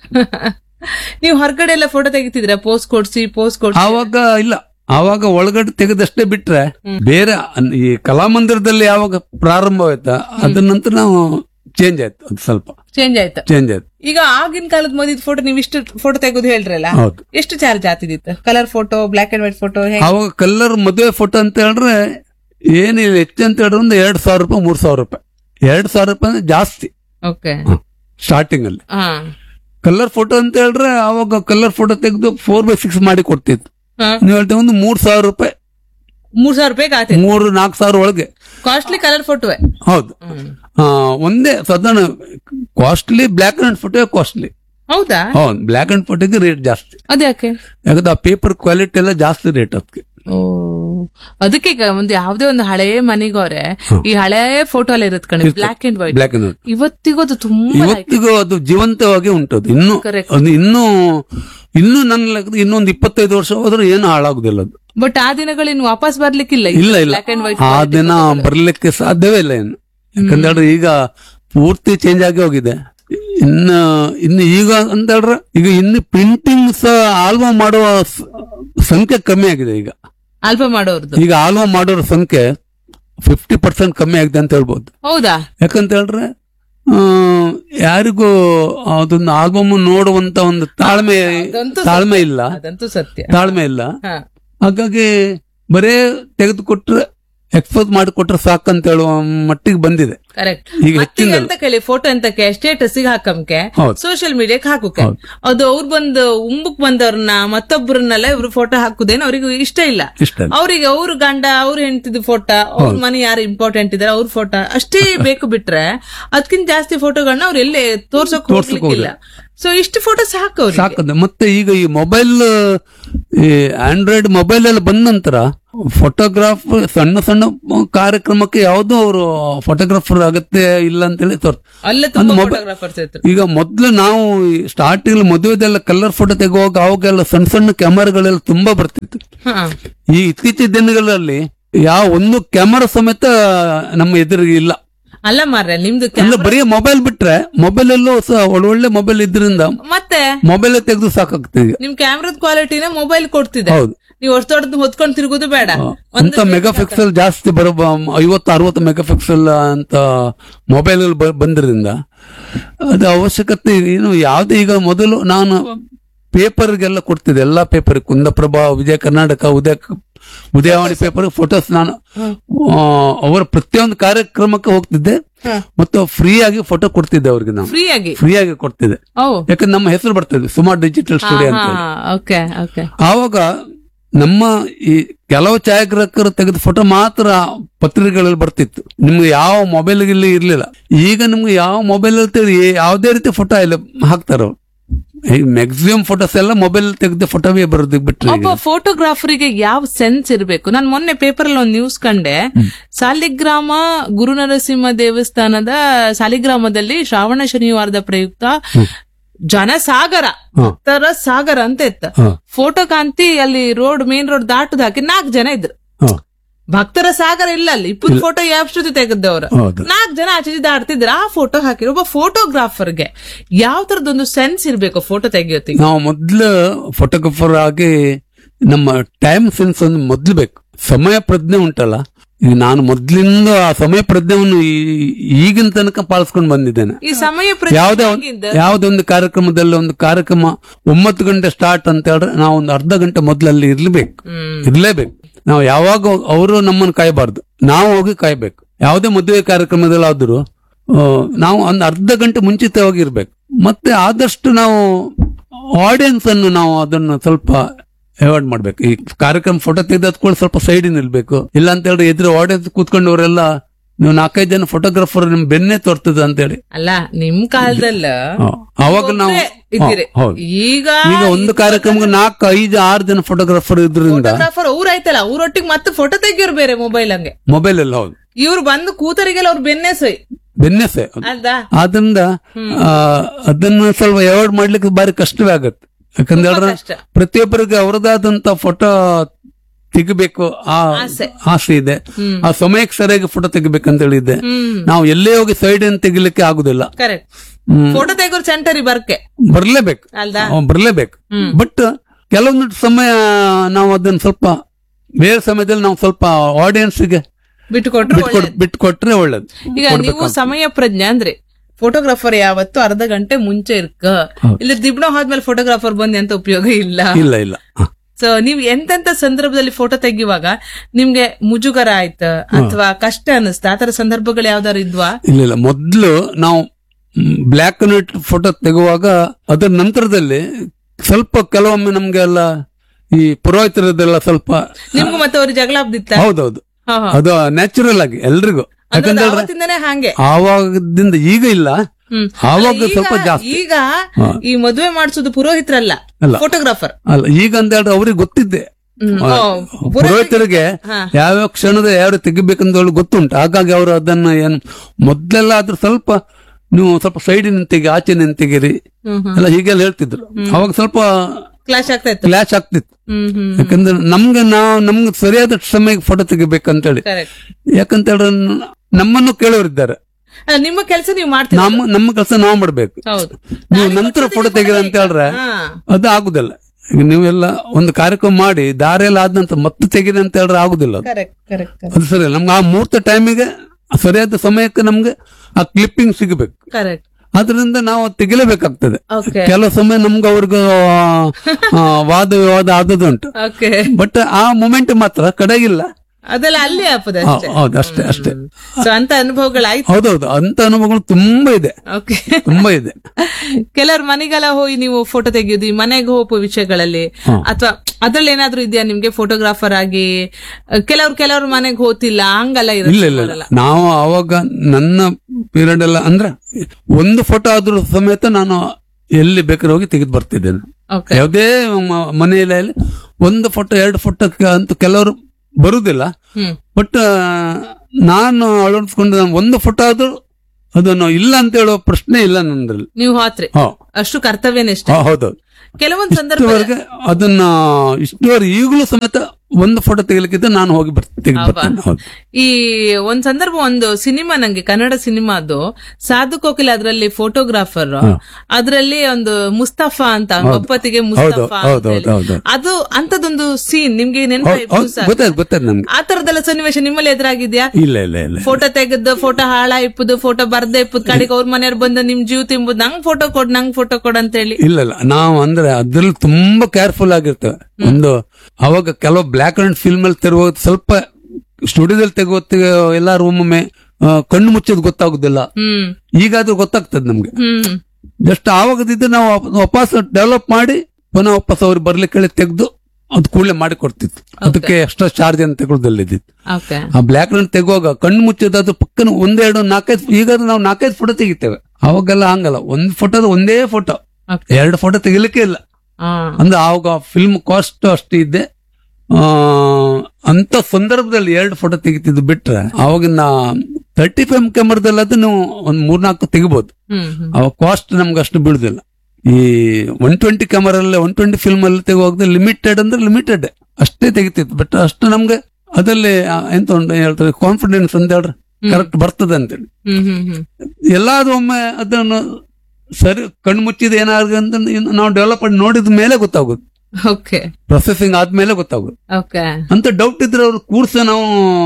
ನೀವು ಹೊರಗಡೆ ಎಲ್ಲ ಫೋಟೋ ತೆಗಿತಿದ್ರ ಪೋಸ್ ಕೊಡ್ಸಿ ಪೋಸ್ ಕೊಡ್ಸಿ ಆವಾಗ ಇಲ್ಲ ಆವಾಗ ಒಳಗಡೆ ತೆಗೆದಷ್ಟೇ ಬಿಟ್ರೆ ಬೇರೆ ಅನ್- ಈ ಕಲಾಮಂದಿರದಲ್ಲಿ ಯಾವಾಗ ಪ್ರಾರಂಭವಾಯ್ತಾ ಅದ ನಂತರ ನಾವು ಚೇಂಜ್ ಆಯ್ತು ಅದು ಸ್ವಲ್ಪ ಚೇಂಜ್ ಆಯ್ತು ಚೇಂಜ್ ಆಯ್ತು ಈಗ ಆಗಿನ ಕಾಲದ ಮೋದಿದ್ ಫೋಟೋ ನೀವು ಇಷ್ಟು ಫೋಟೋ ತೆಗೆದು ಹೇಳ್ರಲ್ಲ ಹೌದು ಎಷ್ಟು ಚಾರ್ಜ್ ಆಗ್ತಿದಿತ್ತು colour photo black and white photo ಅವಾಗ ಕಲ್ಲರ್ ಮದುವೆ ಫೋಟೋ ಅಂತ ಹೇಳಿದ್ರೆ ಏನಿಲ್ಲ ಹೆಚ್ಚು ಅಂತ ಹೇಳಿದ್ರೆ ಒಂದು ಎರಡ್ ಸಾವಿರ ರೂಪಾಯಿ ಮೂರ್ ಸಾವಿರ ರೂಪಾಯಿ ಎರಡ್ ಸಾವಿರ ರೂಪಾಯಿ ಅಂದ್ರೆ ಜಾಸ್ತಿ ಓಕೆ ಸ್ಟಾರ್ಟಿಂಗ್ ಅಲ್ಲಿ ಹಾ ಕಲರ್ ಫೋಟೋ ಅಂತ ಹೇಳಿದ್ರೆ ಅವಾಗ ಕಲರ್ ಫೋಟೋ ತೆಗೆದು ಫೋರ್ ಬೈ ಸಿಕ್ಸ್ ಮಾಡಿ ಕೊಡ್ತಿತ್ತು ಹಾ. ನೀವು ಹೇಳ್ತೇವೆ ಒಂದು ಮೂರ್ ಸಾವಿರ ರೂಪಾಯಿ ಮೂರ್ ಸಾವಿರ ರೂಪಾಯಿಗೆ ಆತ ಮೂರು ನಾಲ್ಕು ಸಾವಿರ ಒಳಗೆ ಕಾಸ್ಟ್ಲಿ ಕಲರ್ ಫೋಟೋವೆ ಹೌದು ಆ, ಒಂದೇ ಸಾಧಾರಣ costly black and photo costly ಹೌದಾ ಹೌದು ಬ್ಲ್ಯಾಕ್ ಅಂಡ್ ಫೋಟೋಗೆ ರೇಟ್ ಜಾಸ್ತಿ ಅದ್ಯಾಕೆ ಯಾಕಂದ್ರೆ ಆ ಪೇಪರ್ ಕ್ವಾಲಿಟಿ ಎಲ್ಲ ಜಾಸ್ತಿ ರೇಟ್ ಅದಕ್ಕೆ ಓ ಅದಕ್ಕೆ ಈಗ ಒಂದು ಯಾವ್ದೇ ಒಂದು ಹಳೇ ಮನೆಗೋರೆ ಈ ಹಳೇ ಫೋಟೋ ಎಲ್ಲ ಇರುತ್ತೆ ಕಣೆ black and white black and white ಇವತ್ತಿಗೂ ಅದು ತುಂಬಾ ಇವತ್ತಿಗೂ ಅದು ಜೀವಂತವಾಗಿ ಉಂಟು ಅದು ಇನ್ನು Correct. ಅದು ಇನ್ನೂ ಇನ್ನೂ ನನ್ನ ಲೆಕ್ಕದ ಇನ್ನೊಂದು ಇಪ್ಪತ್ತೈದು ವರ್ಷ ಹೋದ್ರೆ ಏನು ಹಾಳಾಗುದಿಲ್ಲ ಅದು ಬಟ್ ಆ ದಿನಗಳಿನ್ ವಾಪಸ್ ಬರ್ಲಿಕ್ಕಿಲ್ಲ ಇಲ್ಲ ಇಲ್ಲ ಬ್ಲಾಕ್ ಅಂಡ್ ವೈಟ್ ಆ ದಿನ ಬರ್ಲಿಕ್ಕೆ ಸಾಧ್ಯವೇ ಇಲ್ಲ ಏನು ಯಾಕಂದ್ರೆ ಈಗ ಪೂರ್ತಿ ಚೇಂಜ್ ಆಗಿ ಹೋಗಿದೆ ಇನ್ನು ಇನ್ನು ಈಗ ಅಂತ ಹೇಳಿದ್ರೆ ಈಗ ಇನ್ನು ಪ್ರಿಂಟಿಂಗ್ ಆಲ್ಬಮ್ ಮಾಡುವ ಸ- ಸಂಖ್ಯೆ ಕಮ್ಮಿ ಆಗಿದೆ ಈಗ ಆಲ್ಬಮ್ ಮಾಡೋರ್ದು ಈಗ ಆಲ್ಬಮ್ ಮಾಡೋರ ಸಂಖ್ಯೆ ಫಿಫ್ಟಿ ಪರ್ಸೆಂಟ್ ಕಮ್ಮಿ ಆಗಿದೆ ಅಂತ ಹೇಳ್ಬೋದು ಹೌದಾ ಯಾಕಂತ ಹೇಳಿದ್ರೆ ಆ, ಯಾರಿಗೂ ಅದೊಂದು ಆಲ್ಬಮ್ ನೋಡುವಂತ ಒಂದು ತಾಳ್ಮೆ ಅದಂತೂ ತಾಳ್ಮೆ ಇಲ್ಲ ಅದಂತೂ ಸತ್ಯ ತಾಳ್ಮೆ ಇಲ್ಲ ಹಾ ಹಾಗಾಗಿ ಬರೇ ತೆಗೆದುಕೊಟ್ರೆ ಎಕ್ಸ್ಪೋಸ್ ಮಾಡಿಕೊಟ್ರೆ ಸಾಕಂತ ಹೇಳುವ ಮಟ್ಟಿಗೆ ಬಂದಿದೆ ಕರೆಕ್ಟ್ ಈಗ ಮತ್ತೆ ಹೆಚ್ಚಿನ ಎಂತ ಕೇಳಿ ಫೋಟೋ ಎಂತಕ್ಕೆ ಸ್ಟೇಟಸ್ ಹಾಕಂಕೆ ಹೌದು. ಸೋಷಿಯಲ್ ಮೀಡಿಯಾಕ್ ಹಾಕುಕೆ ಹೌದು. ಅದು ಅವ್ರು ಬಂದು ಉಂಬಕ್ ಬಂದವ್ರನ್ನ ಮತ್ತೊಬ್ಬರನ್ನೆಲ್ಲ ಇವ್ರು ಫೋಟೋ ಹಾಕುದೇನು ಅವ್ರಿಗೆ ಇಷ್ಟ ಇಲ್ಲ ಇಷ್ಟ ಇಲ್ಲ. ಅವ್ರಿಗೆ ಅವ್ರ ಗಂಡ ಅವ್ರ ಹೆಂಡತಿದ ಫೋಟೋ ಅವ್ರ ಮನೆ ಯಾರು ಇಂಪಾರ್ಟೆಂಟ್ ಇದಾರೆ ಅವ್ರ ಫೋಟೋ ಅಷ್ಟೇ ಬೇಕು ಬಿಟ್ರೆ ಅದಕ್ಕಿಂತ ಜಾಸ್ತಿ ಫೋಟೋಗಳನ್ನ ಅವ್ರು ಎಲ್ಲೇ ತೋರ್ಸಕ್ ಹೋಗ್ಲಿಕ್ಕಿಲ್ಲ ಸೊ ಇಷ್ಟು ಫೋಟೋ ಸಾಕು ಅವ್ರಿಗೆ ಸಾಕದ ಮತ್ತೆ ಈಗ ಈ ಮೊಬೈಲ್ ಈ ಆಂಡ್ರಾಯ್ಡ್ ಮೊಬೈಲ್ ಎಲ್ಲ ಬಂದ ನಂತರ ಫೋಟೋಗ್ರಾಫ್ ಸಣ್ಣ ಸಣ್ಣ ಕಾರ್ಯಕ್ರಮಕ್ಕೆ ಯಾವುದೋ ಅವರು ಫೋಟೋಗ್ರಾಫರ್ ಅಗತ್ಯ ಇಲ್ಲ ಅಂತೇಳಿ ತೋರ್ ಅಲ್ಲೇ ತುಂಬಾ ಫೋಟೋಗ್ರಾಫರ್ಸ್ ಇದ್ರು ಈಗ ಮೊದ್ಲು ನಾವು ಸ್ಟಾರ್ಟಿಂಗ್ ಮದುವೆದೆಲ್ಲ ಕಲರ್ ಫೋಟೋ ತೆಗುವಾಗ ಅವಾಗೆಲ್ಲ ಸಣ್ಣ ಸಣ್ಣ ಕ್ಯಾಮರಾಗಳೆಲ್ಲ ತುಂಬಾ ಬರ್ತಿತ್ತು ಹಾ ಈ ಇತ್ತೀಚಿನ ದಿನಗಳಲ್ಲಿ ಯಾವ ಒಂದು ಕ್ಯಾಮರಾ ಸಮೇತ ನಮ್ಮ ಎದುರಿಗೆ ಇಲ್ಲ ಅಲ್ಲ ಮಾರ್ರೆ ನಿಮ್ದು ಕ್ಯಾ- ಅಂದ್ರೆ ಬರೀ ಮೊಬೈಲ್ ಬಿಟ್ರೆ ಮೊಬೈಲ್ ಅಲ್ಲೂ ಸಹ ಒಳ್ಳೊಳ್ಳೆ ಮೊಬೈಲ್ ಇದ್ರಿಂದ ಮತ್ತೆ ಮೊಬೈಲ್ ತೆಗೆದು ಸಾಕಾಗ್ತದೆ ಈಗ ನಿಮ್ ಕ್ಯಾಮ್ರಾದ ಕ್ವಾಲಿಟಿನ ಮೊಬೈಲ್ ಕೊಡ್ತಿದೆ ಹೌದು ನೀವು ಅಷ್ಟು ದೊಡ್ಡದು ಹೊತ್ಕೊಂಡು ತಿರುಗೋದು ಬೇಡ ಅಂತ ಮೆಗಾ ಪಿಕ್ಸೆಲ್ ಜಾಸ್ತಿ ಬರೋ ಐವತ್ತು ಅರವತ್ತು ಮೆಗಾ ಪಿಕ್ಸೆಲ್ ಅಂತ ಮೊಬೈಲ್ ಬಂದಿರೋದ್ರಿಂದ ಅದು ಅವಶ್ಯಕತೆ ಏನು ಯಾವ್ದು ಈಗ ಮೊದಲು ನಾನು ಪೇಪರ್ಗೆಲ್ಲ ಕೊಡ್ತಿದ್ದೆ ಎಲ್ಲಾ paper Kundaprabha Vijaya Karnataka Udaya Udayavani paper photos ನಾನು ಆ, ಅವರ ಪ್ರತಿಯೊಂದು ಕಾರ್ಯಕ್ರಮಕ್ಕೆ ಹೋಗ್ತಿದ್ದೆ ಹ. ಮತ್ತು ಫ್ರೀ ಆಗಿ ಫೋಟೋ ಕೊಡ್ತಿದ್ದೆ ಅವ್ರಿಗೆ ನಾವು ಫ್ರೀ ಆಗಿ ಫ್ರೀ ಆಗಿ ಕೊಡ್ತಿದ್ದೆ ಓ ಯಾಕಂದ್ರೆ ನಮ್ಮ ಹೆಸರು ಬರ್ತದೆ ಸುಮಾರು ಡಿಜಿಟಲ್ ಸ್ಟುಡಿಯೋ ಅಂತ ಹೇಳಿ. ಓಕೆ ಓಕೆ ಆವಾಗ ನಮ್ಮ ಈ ಕೆಲವು ಛಾಯಾಗ್ರಾಹಕರು ತೆಗೆದ ಫೋಟೋ ಮಾತ್ರ ಪತ್ರಿಕೆಗಳಲ್ಲಿ ಬರ್ತಿತ್ತು ನಿಮ್ಗೆ ಯಾವ ಮೊಬೈಲ್ ಇಲ್ಲಿ ಇರ್ಲಿಲ್ಲ ಈಗ ನಿಮ್ಗೆ ಯಾವ ಮೊಬೈಲ್ ಅಂತೇಳಿ ಯಾವುದೇ ರೀತಿ ಫೋಟೋ ಇಲ್ಲ ಹಾಕ್ತಾರ ಅವ್ರು ಮ್ಯಾಕ್ಸಿಮಮ್ ಫೋಟೋಸ್ ಎಲ್ಲ ಮೊಬೈಲ್ ತೆಗೆದ ಫೋಟೋವೇ ಬರೋದು ಬಿಟ್ರೆ ಈಗ. ಒಬ್ಬ ಫೋಟೋಗ್ರಾಫರಿಗೆ ಯಾವ ಸೆನ್ಸ್ ಇರಬೇಕು ನಾನು ಮೊನ್ನೆ ಪೇಪರ್ ಅಲ್ಲಿ ಒಂದು ನ್ಯೂಸ್ ಕಂಡೆ ಸಾಲಿಗ್ರಾಮ ಗುರುನರಸಿಂಹ ದೇವಸ್ಥಾನದ ಸಾಲಿಗ್ರಾಮದಲ್ಲಿ ಶ್ರಾವಣ ಶನಿವಾರದ ಪ್ರಯುಕ್ತ ಜನಸಾಗರ ಹ. ತರ ಸಾಗರ ಅಂತ ಇತ್ತ ಹ, ಫೋಟೋ ಕಾಂತಿ ಅಲ್ಲಿ ರೋಡ್ ಮೇನ್ ರೋಡ್ ದಾಟದ ಹಾಕಿ ನಾಲ್ಕು ಜನ ಇದ್ರು ಹ, ಭಕ್ತರ ಸಾಗರ ಇಲ್ಲ ಅಲ್ಲಿ ಇಪ್ಪತ್ತು ಫೋಟೋ ಯಾವಷ್ಟು ತೆಗೆದವ್ರು ಹೌದು ನಾಲ್ಕು ಜನ ಆಚೆ ಈಚೆ ದಾಡ್ತಿದ್ರು ಆ ಫೋಟೋ ಹಾಕಿರೋ ಒಬ್ಬ ಫೋಟೋಗ್ರಾಫರ್ಗೆ ಯಾವ ತರದೊಂದು ಸೆನ್ಸ್ ಇರ್ಬೇಕು ಫೋಟೋ ತೆಗಿಯೋತಿಗೆ ನಾವು ಮೊದ್ಲು ಫೋಟೋಗ್ರಾಫರ್ ಆಗಿ ನಮ್ಮ ಟೈಮ್ ಸೆನ್ಸ್ ಒಂದು ಮೊದ್ಲು ಬೇಕು ಸಮಯ ಪ್ರಜ್ಞೆ ಉಂಟಲ್ಲ ಈಗ ನಾನು ಮೊದ್ಲಿಂದ ಆ ಸಮಯ ಪ್ರಜ್ಞೆಯನ್ನು ಈ- ಈಗಿನ ತನಕ ಪಾಲಿಸ್ಕೊಂಡು ಬಂದಿದ್ದೇನೆ ಈ ಸಮಯ ಯಾವುದೇ ಪ್ರಜ್ಞೆಯಿಂದ ಯಾವುದೇ ಒಂದು ಕಾರ್ಯಕ್ರಮದಲ್ಲಿ ಒಂದು ಕಾರ್ಯಕ್ರಮ ಒಂಬತ್ತು ಗಂಟೆ ಸ್ಟಾರ್ಟ್ ಅಂತ ಹೇಳಿದ್ರೆ ನಾವು ಒಂದು ಅರ್ಧ ಗಂಟೆ ಮೊದಲಲ್ಲಿ ಇರ್ಲೇಬೇಕು ಹ್ಮ್ ಇರ್ಲೇಬೇಕು ನಾವು ಯಾವಾಗ ಅವರು ನಮ್ಮನ್ನು ಕಾಯಬಾರ್ದು ನಾವು ಹೋಗಿ ಕಾಯ್ಬೇಕು ಯಾವುದೇ ಮದುವೆ ಕಾರ್ಯಕ್ರಮದಲ್ಲಿ ಆದ್ರೂ ಆ, ನಾವು ಒಂದು ಅರ್ಧ ಗಂಟೆ ಮುಂಚಿತವಾಗಿ ಇರ್ಬೇಕು ಮತ್ತೆ ಆದಷ್ಟು ನಾವು ಆಡಿಯನ್ಸ್ ಅನ್ನು ನಾವು ಅದನ್ನು ಸ್ವಲ್ಪ ಅವಾಯ್ಡ್ ಮಾಡ್ಬೇಕು ಈ ಕಾರ್ಯಕ್ರಮ ಫೋಟೋ ತೆಗೆದ ಸ್ವಲ್ಪ ಸೈಡ್ ನಿಲ್ಬೇಕು ಇಲ್ಲ ಅಂತ ಹೇಳಿದ್ರೆ ಎದುರು ಆಡಿಯನ್ಸ್ ಕೂತ್ಕೊಂಡವರೆಲ್ಲ ನೀವು ನಾಲ್ಕೈದು ಜನ ಫೋಟೋಗ್ರಾಫರ್ ನಿಮ್ ಬೆನ್ನೇ ತೋರ್ತದ ಅಂತ ಹೇಳಿ ಅಲ್ಲ ನಿಮ್ ಕಾಲದಲ್ಲ ಅವಾಗ ನಾವು ಒಬ್ರೇ ಇದ್ದೀರಿ. ಹಾ, ಹೌದು ಈಗ ಈಗ ಒಂದು ಕಾರ್ಯಕ್ರಮಕ್ಕೆ ನಾಲ್ಕು ಐದು ಆರು ಜನ ಫೋಟೋಗ್ರಾಫರ್ ಇದ್ರಿಂದ ಫೋಟೋಗ್ರಾಫರ್ ಅವ್ರು ಆಯ್ತಲ್ಲ ಅವ್ರೊಟ್ಟಿಗೆ ಮತ್ತೆ ಫೋಟೋ ತೆಗಿಯೋರು ಬೇರೆ ಮೊಬೈಲ್ ಹಂಗೆ ಮೊಬೈಲ್ ಎಲ್ಲ ಹೌದು ಇವ್ರು ಬಂದು ಕೂತರಿಗೆಲ್ಲ ಅವ್ರು ಬೆನ್ನೆ ಸೊಯ್ ಬೆನ್ನೆಸೆ ಅಲ್ದಾ ಆದ್ರಿಂದ ಆ, ಅದನ್ನ ಸ್ವಲ್ಪ ಅವಾಯ್ಡ್ ಮಾಡ್ಲಿಕ್ಕೆ ಬಾರಿ ಕಷ್ಟವೇ ಆಗತ್ತೆ ಯಾಕಂದ್ರೆ ಹೇಳಿದ್ರೆ ಕಷ್ಟ ಪ್ರತಿಯೊಬ್ಬರಿಗೆ ಅವರದಾದಂತ ಫೋಟೋ ತೆಗಿಬೇಕು ಆ ಆಸೆ. ಆಸೆ ಇದೆ ಹ್ಮ್. ಆ ಸಮಯಕ್ಕೆ ಸರಿಯಾಗಿ ಫೋಟೋ ತೆಗಿಬೇಕಂತ ಹೇಳಿದೆ ಹ್ಮ್ ನಾವು ಎಲ್ಲೇ ಹೋಗಿ ಸೈಡ್ ಅನ್ನು ತೆಗಿಲಿಕ್ಕೆ ಆಗುದಿಲ್ಲ ಕರೆಕ್ಟ್ ಹ್ಮ್. ಫೋಟೋ ತೆಗೋರು ಸೆಂಟರಿ ಬರ್ಕೆ ಬರ್ಲೇಬೇಕು ಅಲ್ದಾ ಅವ್ನು ಬರ್ಲೇಬೇಕು ಹ್ಮ್. ಬಟ್ ಕೆಲವೊಂದು ಸಮಯ ನಾವು ಅದನ್ನ ಸ್ವಲ್ಪ ಬೇರೆ ಸಮಯದಲ್ಲಿ ನಾವು ಸ್ವಲ್ಪ ಆಡಿಯನ್ಸ್ಗೆ ಬಿಟ್ಟು ಕೊಟ್ರು ಬಿಟ್ಕೊಟ್ ಬಿಟ್ಕೊಟ್ರೆ ಒಳ್ಳೇದು ಈಗ ನೀವು ಸಮಯ ಪ್ರಜ್ಞೆ ಅಂದ್ರೆ ಫೋಟೋಗ್ರಾಫರ್ ಯಾವತ್ತು ಅರ್ಧ ಗಂಟೆ ಮುಂಚೆ ಇರ್ಕ ಹೌದು. ಇಲ್ಲ ದಿಬ್ಣ ಹೋದ್ಮೇಲೆ ಫೋಟೋಗ್ರಾಫರ್ ಬಂದೆ ಅಂತ ಉಪಯೋಗ ಇಲ್ಲ ಇಲ್ಲ ಇಲ್ಲ ಹ. ಸೊ ನೀವು ಎಂತೆಂತ ಸಂದರ್ಭದಲ್ಲಿ ಫೋಟೋ ತೆಗಿಯುವಾಗ ನಿಮ್ಗೆ ಮುಜುಗರ ಆಯ್ತ ಅಥವಾ ಕಷ್ಟ ಅನಿಸ್ತ ಆತರ ಸಂದರ್ಭಗಳು ಯಾವ್ದಾರು ಇದ್ವಾ ಇಲ್ಲ ಇಲ್ಲ ಮೊದ್ಲು ನಾವು ಬ್ಲ್ಯಾಕ್ ಅಂಡ್ ವೈಟ್ ಫೋಟೋ ತೆಗುವಾಗ ಅದರ ನಂತರದಲ್ಲಿ ಸ್ವಲ್ಪ ಕೆಲವೊಮ್ಮೆ ನಮ್ಗೆಲ್ಲ ಈ ಪುರೋಹಿತರದೆಲ್ಲ ಸ್ವಲ್ಪ ನಿಮ್ಗೂ ಮತ್ತೆ ಅವ್ರಿಗೆ ಜಗಳ ಹಬ್ದಿತ್ತ ಹೌದೌದು ಹಾ, ಹಾ. ಅದು ನ್ಯಾಚುರಲ್ ಆಗಿ ಎಲ್ರಿಗೂ ಅಂದ್ರೆ ಅದು ಯಾಕಂದ್ರೆ ಆವತ್ತಿಂದನೇ ಹಾಗೆ ಆವಾಗದಿಂದ ಈಗ ಇಲ್ಲ ಹ್ಮ್. ಆವಾಗ ಅಲ್ಲ, ಈಗ- ಸ್ವಲ್ಪ ಜಾಸ್ತಿ ಈಗ ಹಾ. ಈ ಮದುವೆ ಮಾಡಿಸೋದು ಪುರೋಹಿತರಲ್ಲ ಅಲ್ಲ. ಫೋಟೋಗ್ರಾಫರ್ ಅಲ್ಲ ಈಗ ಅಂತ ಹೇಳಿದ್ರೆ ಅವ್ರಿಗೆ ಗೊತ್ತಿದ್ದೆ ಹ್ಮ್. ಆ, ಓ, ಪುರೋಹಿತರಿಗೆ ಹಾ. ಯಾವ್ಯಾವ ಕ್ಷಣದ ಯಾವ ತೆಗಿಬೇಕಂತ ಹೇಳಿ ಗೊತ್ತುಂಟು ಹಾಗಾಗಿ ಅವರು ಅದನ್ನ ಏನು ಮೊದ್ಲೆಲ್ಲ ಆದ್ರೂ ಸ್ವಲ್ಪ ನೀವು ಸ್ವಲ್ಪ ಸೈಡ್ ನಿಂತೆಗಿ ಆಚೆ ನಿಂತೆಗಿರಿ ಹ್ಮ್ ಹ್ಮ್ ಎಲ್ಲ ಹೀಗೆಲ್ಲ ಹೇಳ್ತಿದ್ರು ಅವಾಗ ಸ್ವಲ್ಪ ಕ್ಲಾಶ್ ಆಗ್ತಾ ಇತ್ತು ಕ್ಲಾಶ್ ಆಗ್ತಿತ್ತು ಹ್ಮ್ ಹ್ಮ್ ಯಾಕಂದ್ರೆ ನಮ್ಗೆ ನಾವು ನಮ್ಗೆ ಸರಿಯಾದ ಸಮಯಕ್ಕೆ ಫೋಟೋ ತೆಗಿಬೇಕಂತೇಳಿ ಕರೆಕ್ಟ್ ಯಾಕಂತ ಹೇಳಿದ್ರೆ ನ- ನಮ್ಮನ್ನು ಕೇಳೋರಿದ್ದಾರೆ ಅಲ್ಲ ನಿಮ್ಮ ಕೆಲಸ ನೀವು ಮಾಡ್ತೀರಾ ನಮ್ಮ ನಮ್ಮ ಕೆಲಸ ನಾವು ಮಾಡ್ಬೇಕು ಹೌದು ನೀವು ನಂತರ ಫೋಟೋ ತೆಗೆದ ಅಂತ ಹೇಳಿದ್ರೆ ಹಾ ಅದು ಆಗುದಿಲ್ಲ ಈಗ ನೀವೆಲ್ಲ ಒಂದು ಕಾರ್ಯಕ್ರಮ ಮಾಡಿ ದಾರಿಯಲ್ಲಿ ಆದ ನಂತರ ಮತ್ತೆ ತೆಗೀರಿ ಅಂತ ಹೇಳಿದ್ರೆ ಆಗುದಿಲ್ಲ ಅದು ಕರೆಕ್ಟ್ ಕರೆಕ್ಟ್ ಅದು ಸರಿ ನಮ್ಗೆ ಆ ಮುಹೂರ್ತ ಟೈಮಿಗೆ ಸರಿಯಾದ ಸಮಯಕ್ಕೆ ನಮ್ಗೆ ಆ ಕ್ಲಿಪ್ಪಿಂಗ್ ಸಿಗಬೇಕು ಕರೆಕ್ಟ್ ಅದರಿಂದ ನಾವು ಅದ್ ತೆಗಿಲೇಬೇಕಾಗ್ತದೆ ಓಕೆ ಕೆಲವು ಸಮಯ ನಮ್ಗೆ ಅವ್ರಿಗೆ ಆ, ವಾದ ವಿವಾದ ಆದದುಂಟು ಓಕೆ ಬಟ್ ಆ ಮೊಮೆಂಟ್ ಮಾತ್ರ ಕಡೆಗಿಲ್ಲ ಅದೆಲ್ಲ ಅಲ್ಲಿ ಹಾಪದ ಹಾ, ಹೌದು ಅಷ್ಟೇ ಅಷ್ಟೇ ಸೊ ಅಂತ ಅನುಭವಗಳಾಯ್ತು ಹೌದೌದು ಅಂತ ಅನುಭವಗಳು ತುಂಬಾ ಇದೆ ಓಕೆ ತುಂಬಾ ಇದೆ ಕೆಲವ್ರ ಮನೆಗೆಲ್ಲ ಹೋಗಿ ನೀವು ಫೋಟೋ ತೆಗೆಯೋದು ಈ ಮನೆಗೆ ಹೋಗುವ ವಿಷಯಗಳಲ್ಲಿ ಅಥವಾ ಅದ್ರಲ್ಲಿ ಏನಾದ್ರೂ ಇದೆಯಾ ನಿಮ್ಗೆ ಫೋಟೋಗ್ರಾಫರ್ ಆಗಿ ಕೆಲವ್ರು ಕೆಲವ್ರ ಮನೆಗೆ ಹೋತಿಲ್ಲ ಹಂಗಲ್ಲ ಇಲ್ಲ ಇಲ್ಲ ಇರುತ್ತೆ ಇಲ್ಲ ನಾವು ಅವಾಗ ನನ್ನ ಪೀರಿಯಡ್ ಎಲ್ಲ ಅಂದ್ರೆ ಒಂದು ಫೋಟೋ ಆದ್ರೂ ಸಮೇತ ನಾನು ಎಲ್ಲಿ ಬೇಕಾದ್ರೆ ಹೋಗಿ ತೆಗೆದು ಬರ್ತಿದ್ದೇನೆ ಓಕೆ ಯಾವುದೇ ಮ- ಮನೆಯಲ್ಲಿ ಒಂದು ಫೋಟೋ ಎರಡು ಫೋಟೋ ಅಂತೂ ಕೆಲವರು ಬರುದಿಲ್ಲ ಹ್ಮ್ ಬಟ್ ನಾನು ಅಳವಡಿಸ್ಕೊಂಡು ನಾನು ಒಂದು ಫೋಟೋ ಆದ್ರೂ ಅದನ್ನು ಇಲ್ಲ ಅಂತ ಹೇಳುವ ಪ್ರಶ್ನೆ ಇಲ್ಲ ನಂದ್ರಲ್ಲಿ ನೀವು ಹಾತ್ರಿ ಹಾ ಅಷ್ಟು ಕರ್ತವ್ಯನಿಷ್ಠ ಹಾ, ಹೌದು ಕೆಲವೊಂದು ಸಂದರ್ಭ ಇಷ್ಟುವರೆಗೆ ಅದನ್ನ ಇಷ್ಟುವರೆಗೆ ಈಗಲೂ ಸಮೇತ ಒಂದು ಫೋಟೋ ತೆಗಿಲಿಕ್ಕಿದ್ರೆ ನಾನು ಹೋಗಿ ಬರ್ ತೆಗೆದು ಬರ್ತೇನೆ ಹೌದು ಈ ಒಂದ್ ಸಂದರ್ಭ ಒಂದು ಸಿನಿಮಾ ನಂಗೆ ಕನ್ನಡ ಸಿನಿಮಾದು ಸಾಧು ಕೋಕಿಲ ಅದ್ರಲ್ಲಿ ಫೋಟೋಗ್ರಾಫರ್ ಅದ್ರಲ್ಲಿ ಒಂದು ಮುಸ್ತಫಾ ಅಂತ ಒಪ್ಪತ್ತಿಗೆ ಮುಸ್ತಫಾ ಹೌದು, ಅಂತ ಹೇಳಿ. ಹೌದು, ಹೌದು. ಅದು ಅಂತದೊಂದು ಸೀನ್ ನಿಮ್ಗೆ ಹೌದು, ನೆನಪಾಯ್ತು ಹೌದು, ಗೊತ್ತಾಯ್ತು ಗೊತ್ತಾಯ್ತು ನಮ್ಗೆ ಆ ತರದೆಲ್ಲ ಸನ್ನಿವೇಶ ನಿಮ್ಮಲ್ಲಿ ಎದುರಾಗಿದ್ಯಾ ಇಲ್ಲ ಇಲ್ಲ ಇಲ್ಲ ಫೋಟೋ ತೆಗೆದು ಫೋಟೋ ಹಾಳ ಇಪ್ಪುದು ಫೋಟೋ ಬರ್ದೆ ಇಪ್ಪುದು ಕಡೆಗೆ ಅವ್ರ ಮನೆಯವ್ರು ಬಂದು ನಿಮ್ ಜೀವ ತಿಂಬುದು ನಂಗ್ ಫೋಟೋ ಕೊಡ್ ನಂಗ್ ಫೋಟೋ ಕೊಡ್ ಅಂತ ಹೇಳಿ ಇಲ್ಲ ಇಲ್ಲ ನಾವು ಅಂದ್ರೆ ಅದ್ರಲ್ಲಿ ತುಂಬಾ ಕೇರ್ಫುಲ್ ಆಗಿರ್ತೇವೆ ಒಂದು ಅವಾಗ ಕೆಲವು ಬ್ಲಾಕ್ ಅಂಡ್ ಫಿಲ್ಮ್ ಅಲ್ಲಿ ತೆರುವ ಸ್ವಲ್ಪ ಸ್ಟುಡಿಯೋದಲ್ಲಿ ತೆಗುವತ್ತಿಗೆ ಎಲ್ಲಾರು ಒಮ್ಮೊಮ್ಮೆ ಆ, ಕಣ್ಣು ಮುಚ್ಚೋದು ಗೊತ್ತಾಗುದಿಲ್ಲ ಹ್ಮ್ ಈಗಾದ್ರೂ ಗೊತ್ತಾಗ್ತದೆ ನಮ್ಗೆ ಹ್ಮ್ ಜಸ್ಟ್ ಆವಾಗದಿದ್ದು ನಾವು ವಾಪ- ವಾಪಸ್ ಡೆವಲಪ್ ಮಾಡಿ ಪುನಃ ವಾಪಸ್ ಅವ್ರು ಬರ್ಲಿಕ್ಕೆ ಹೇಳಿ ತೆಗೆದು ಅದು ಕೂಡಲೇ ಮಾಡಿ ಕೊಡ್ತಿತ್ತು ಅದಕ್ಕೆ ಎಕ್ಸ್ಟ್ರಾ ಚಾರ್ಜ್ ಅಂತ ತಗೊಳ್ದಲ್ಲಿ ಇದ್ದಿತ್ತು ಓಕೆ ಆ ಬ್ಲಾಕ್ ಅಂಡ್ ತೆಗುವಾಗ ಕಣ್ಣು ಮುಚ್ಚೋದು ಅದು ಪಕ್ಕನ ಒಂದೆರಡು ನಾಲ್ಕೈದು ಈಗ ನಾವು ನಾಲ್ಕೈದು ಫೋಟೋ ತೆಗಿತೇವೆ ಅವಾಗೆಲ್ಲ ಹಂಗಲ್ಲ ಒಂದ್ ಫೋಟೋದ ಒಂದೇ ಫೋಟೋ ಓಕೆ ಎರಡು ಫೋಟೋ ತೆಗಿಲಿಕ್ಕೆ ಇಲ್ಲ ಹಾ ಅಂದ್ರೆ ಆವಾಗ ಫಿಲ್ಮ್ ಕಾಸ್ಟ್ ಅಷ್ಟು ಇದೆ ಆ, ಅಂತ ಸಂದರ್ಭದಲ್ಲಿ ಎರಡು ಫೋಟೋ ತೆಗಿತಿದ್ದು ಬಿಟ್ರೆ ಅವಾಗಿನ ತರ್ಟಿ ಫೈವ್ ಕ್ಯಾಮ್ರಾದಲ್ಲಿ ಅದು ನೀವು ಒಂದ್ ಮೂರ್ನಾಲ್ಕು ತೆಗಿಬಹುದು ಹ್ಮ್ ಹ್ಮ್ ಅವಾಗ ಕಾಸ್ಟ್ ನಮ್ಗೆ ಅಷ್ಟು ಬೀಳುದಿಲ್ಲ ಈ ಒನ್ ಟ್ವೆಂಟಿ ಕ್ಯಾಮರಲ್ಲಿ ಒನ್ ಟ್ವೆಂಟಿ ಫಿಲ್ಮ್ ಅಲ್ಲಿ ತೆಗುವಾಗ ಲಿಮಿಟೆಡ್ ಅಂದ್ರೆ ಲಿಮಿಟೆಡ್ ಅಷ್ಟೇ ತೆಗಿತಿತ್ತು ಬಟ್ ಅಷ್ಟು ನಮ್ಗೆ ಅದಲ್ಲಿ ಆ, ಎಂತ ಉಂಟು ಹೇಳ್ತಾರೆ ಕಾನ್ಫಿಡೆನ್ಸ್ ಅಂತ ಹೇಳ್ರೆ ಕರೆಕ್ಟ್ ಬರ್ತದೆ ಅಂತೇಳಿ ಹ್ಮ್ ಹ್ಮ್ ಹ್ಮ್ ಎಲ್ಲಾದ್ರೂ ಒಮ್ಮೆ ಅದನ್ನು ಸರಿ ಕಣ್ಣು ಮುಚ್ಚಿದ ಏನಾದ್ರು ಅಂತ ಇನ್ನು ನಾವು ಡೆವಲಪ್ ಮಾಡಿ ನೋಡಿದ ಮೇಲೆ ಗೊತ್ತಾಗೋದು ಓಕೆ ಪ್ರೊಸೆಸಿಂಗ್ ಆದ್ಮೇಲೆ ಗೊತ್ತಾಗೋದು ಓಕೆ ಅಂತ ಡೌಟ್ ಇದ್ರೆ ಅವ್ರು ಕೂರ್ಸ ನಾವು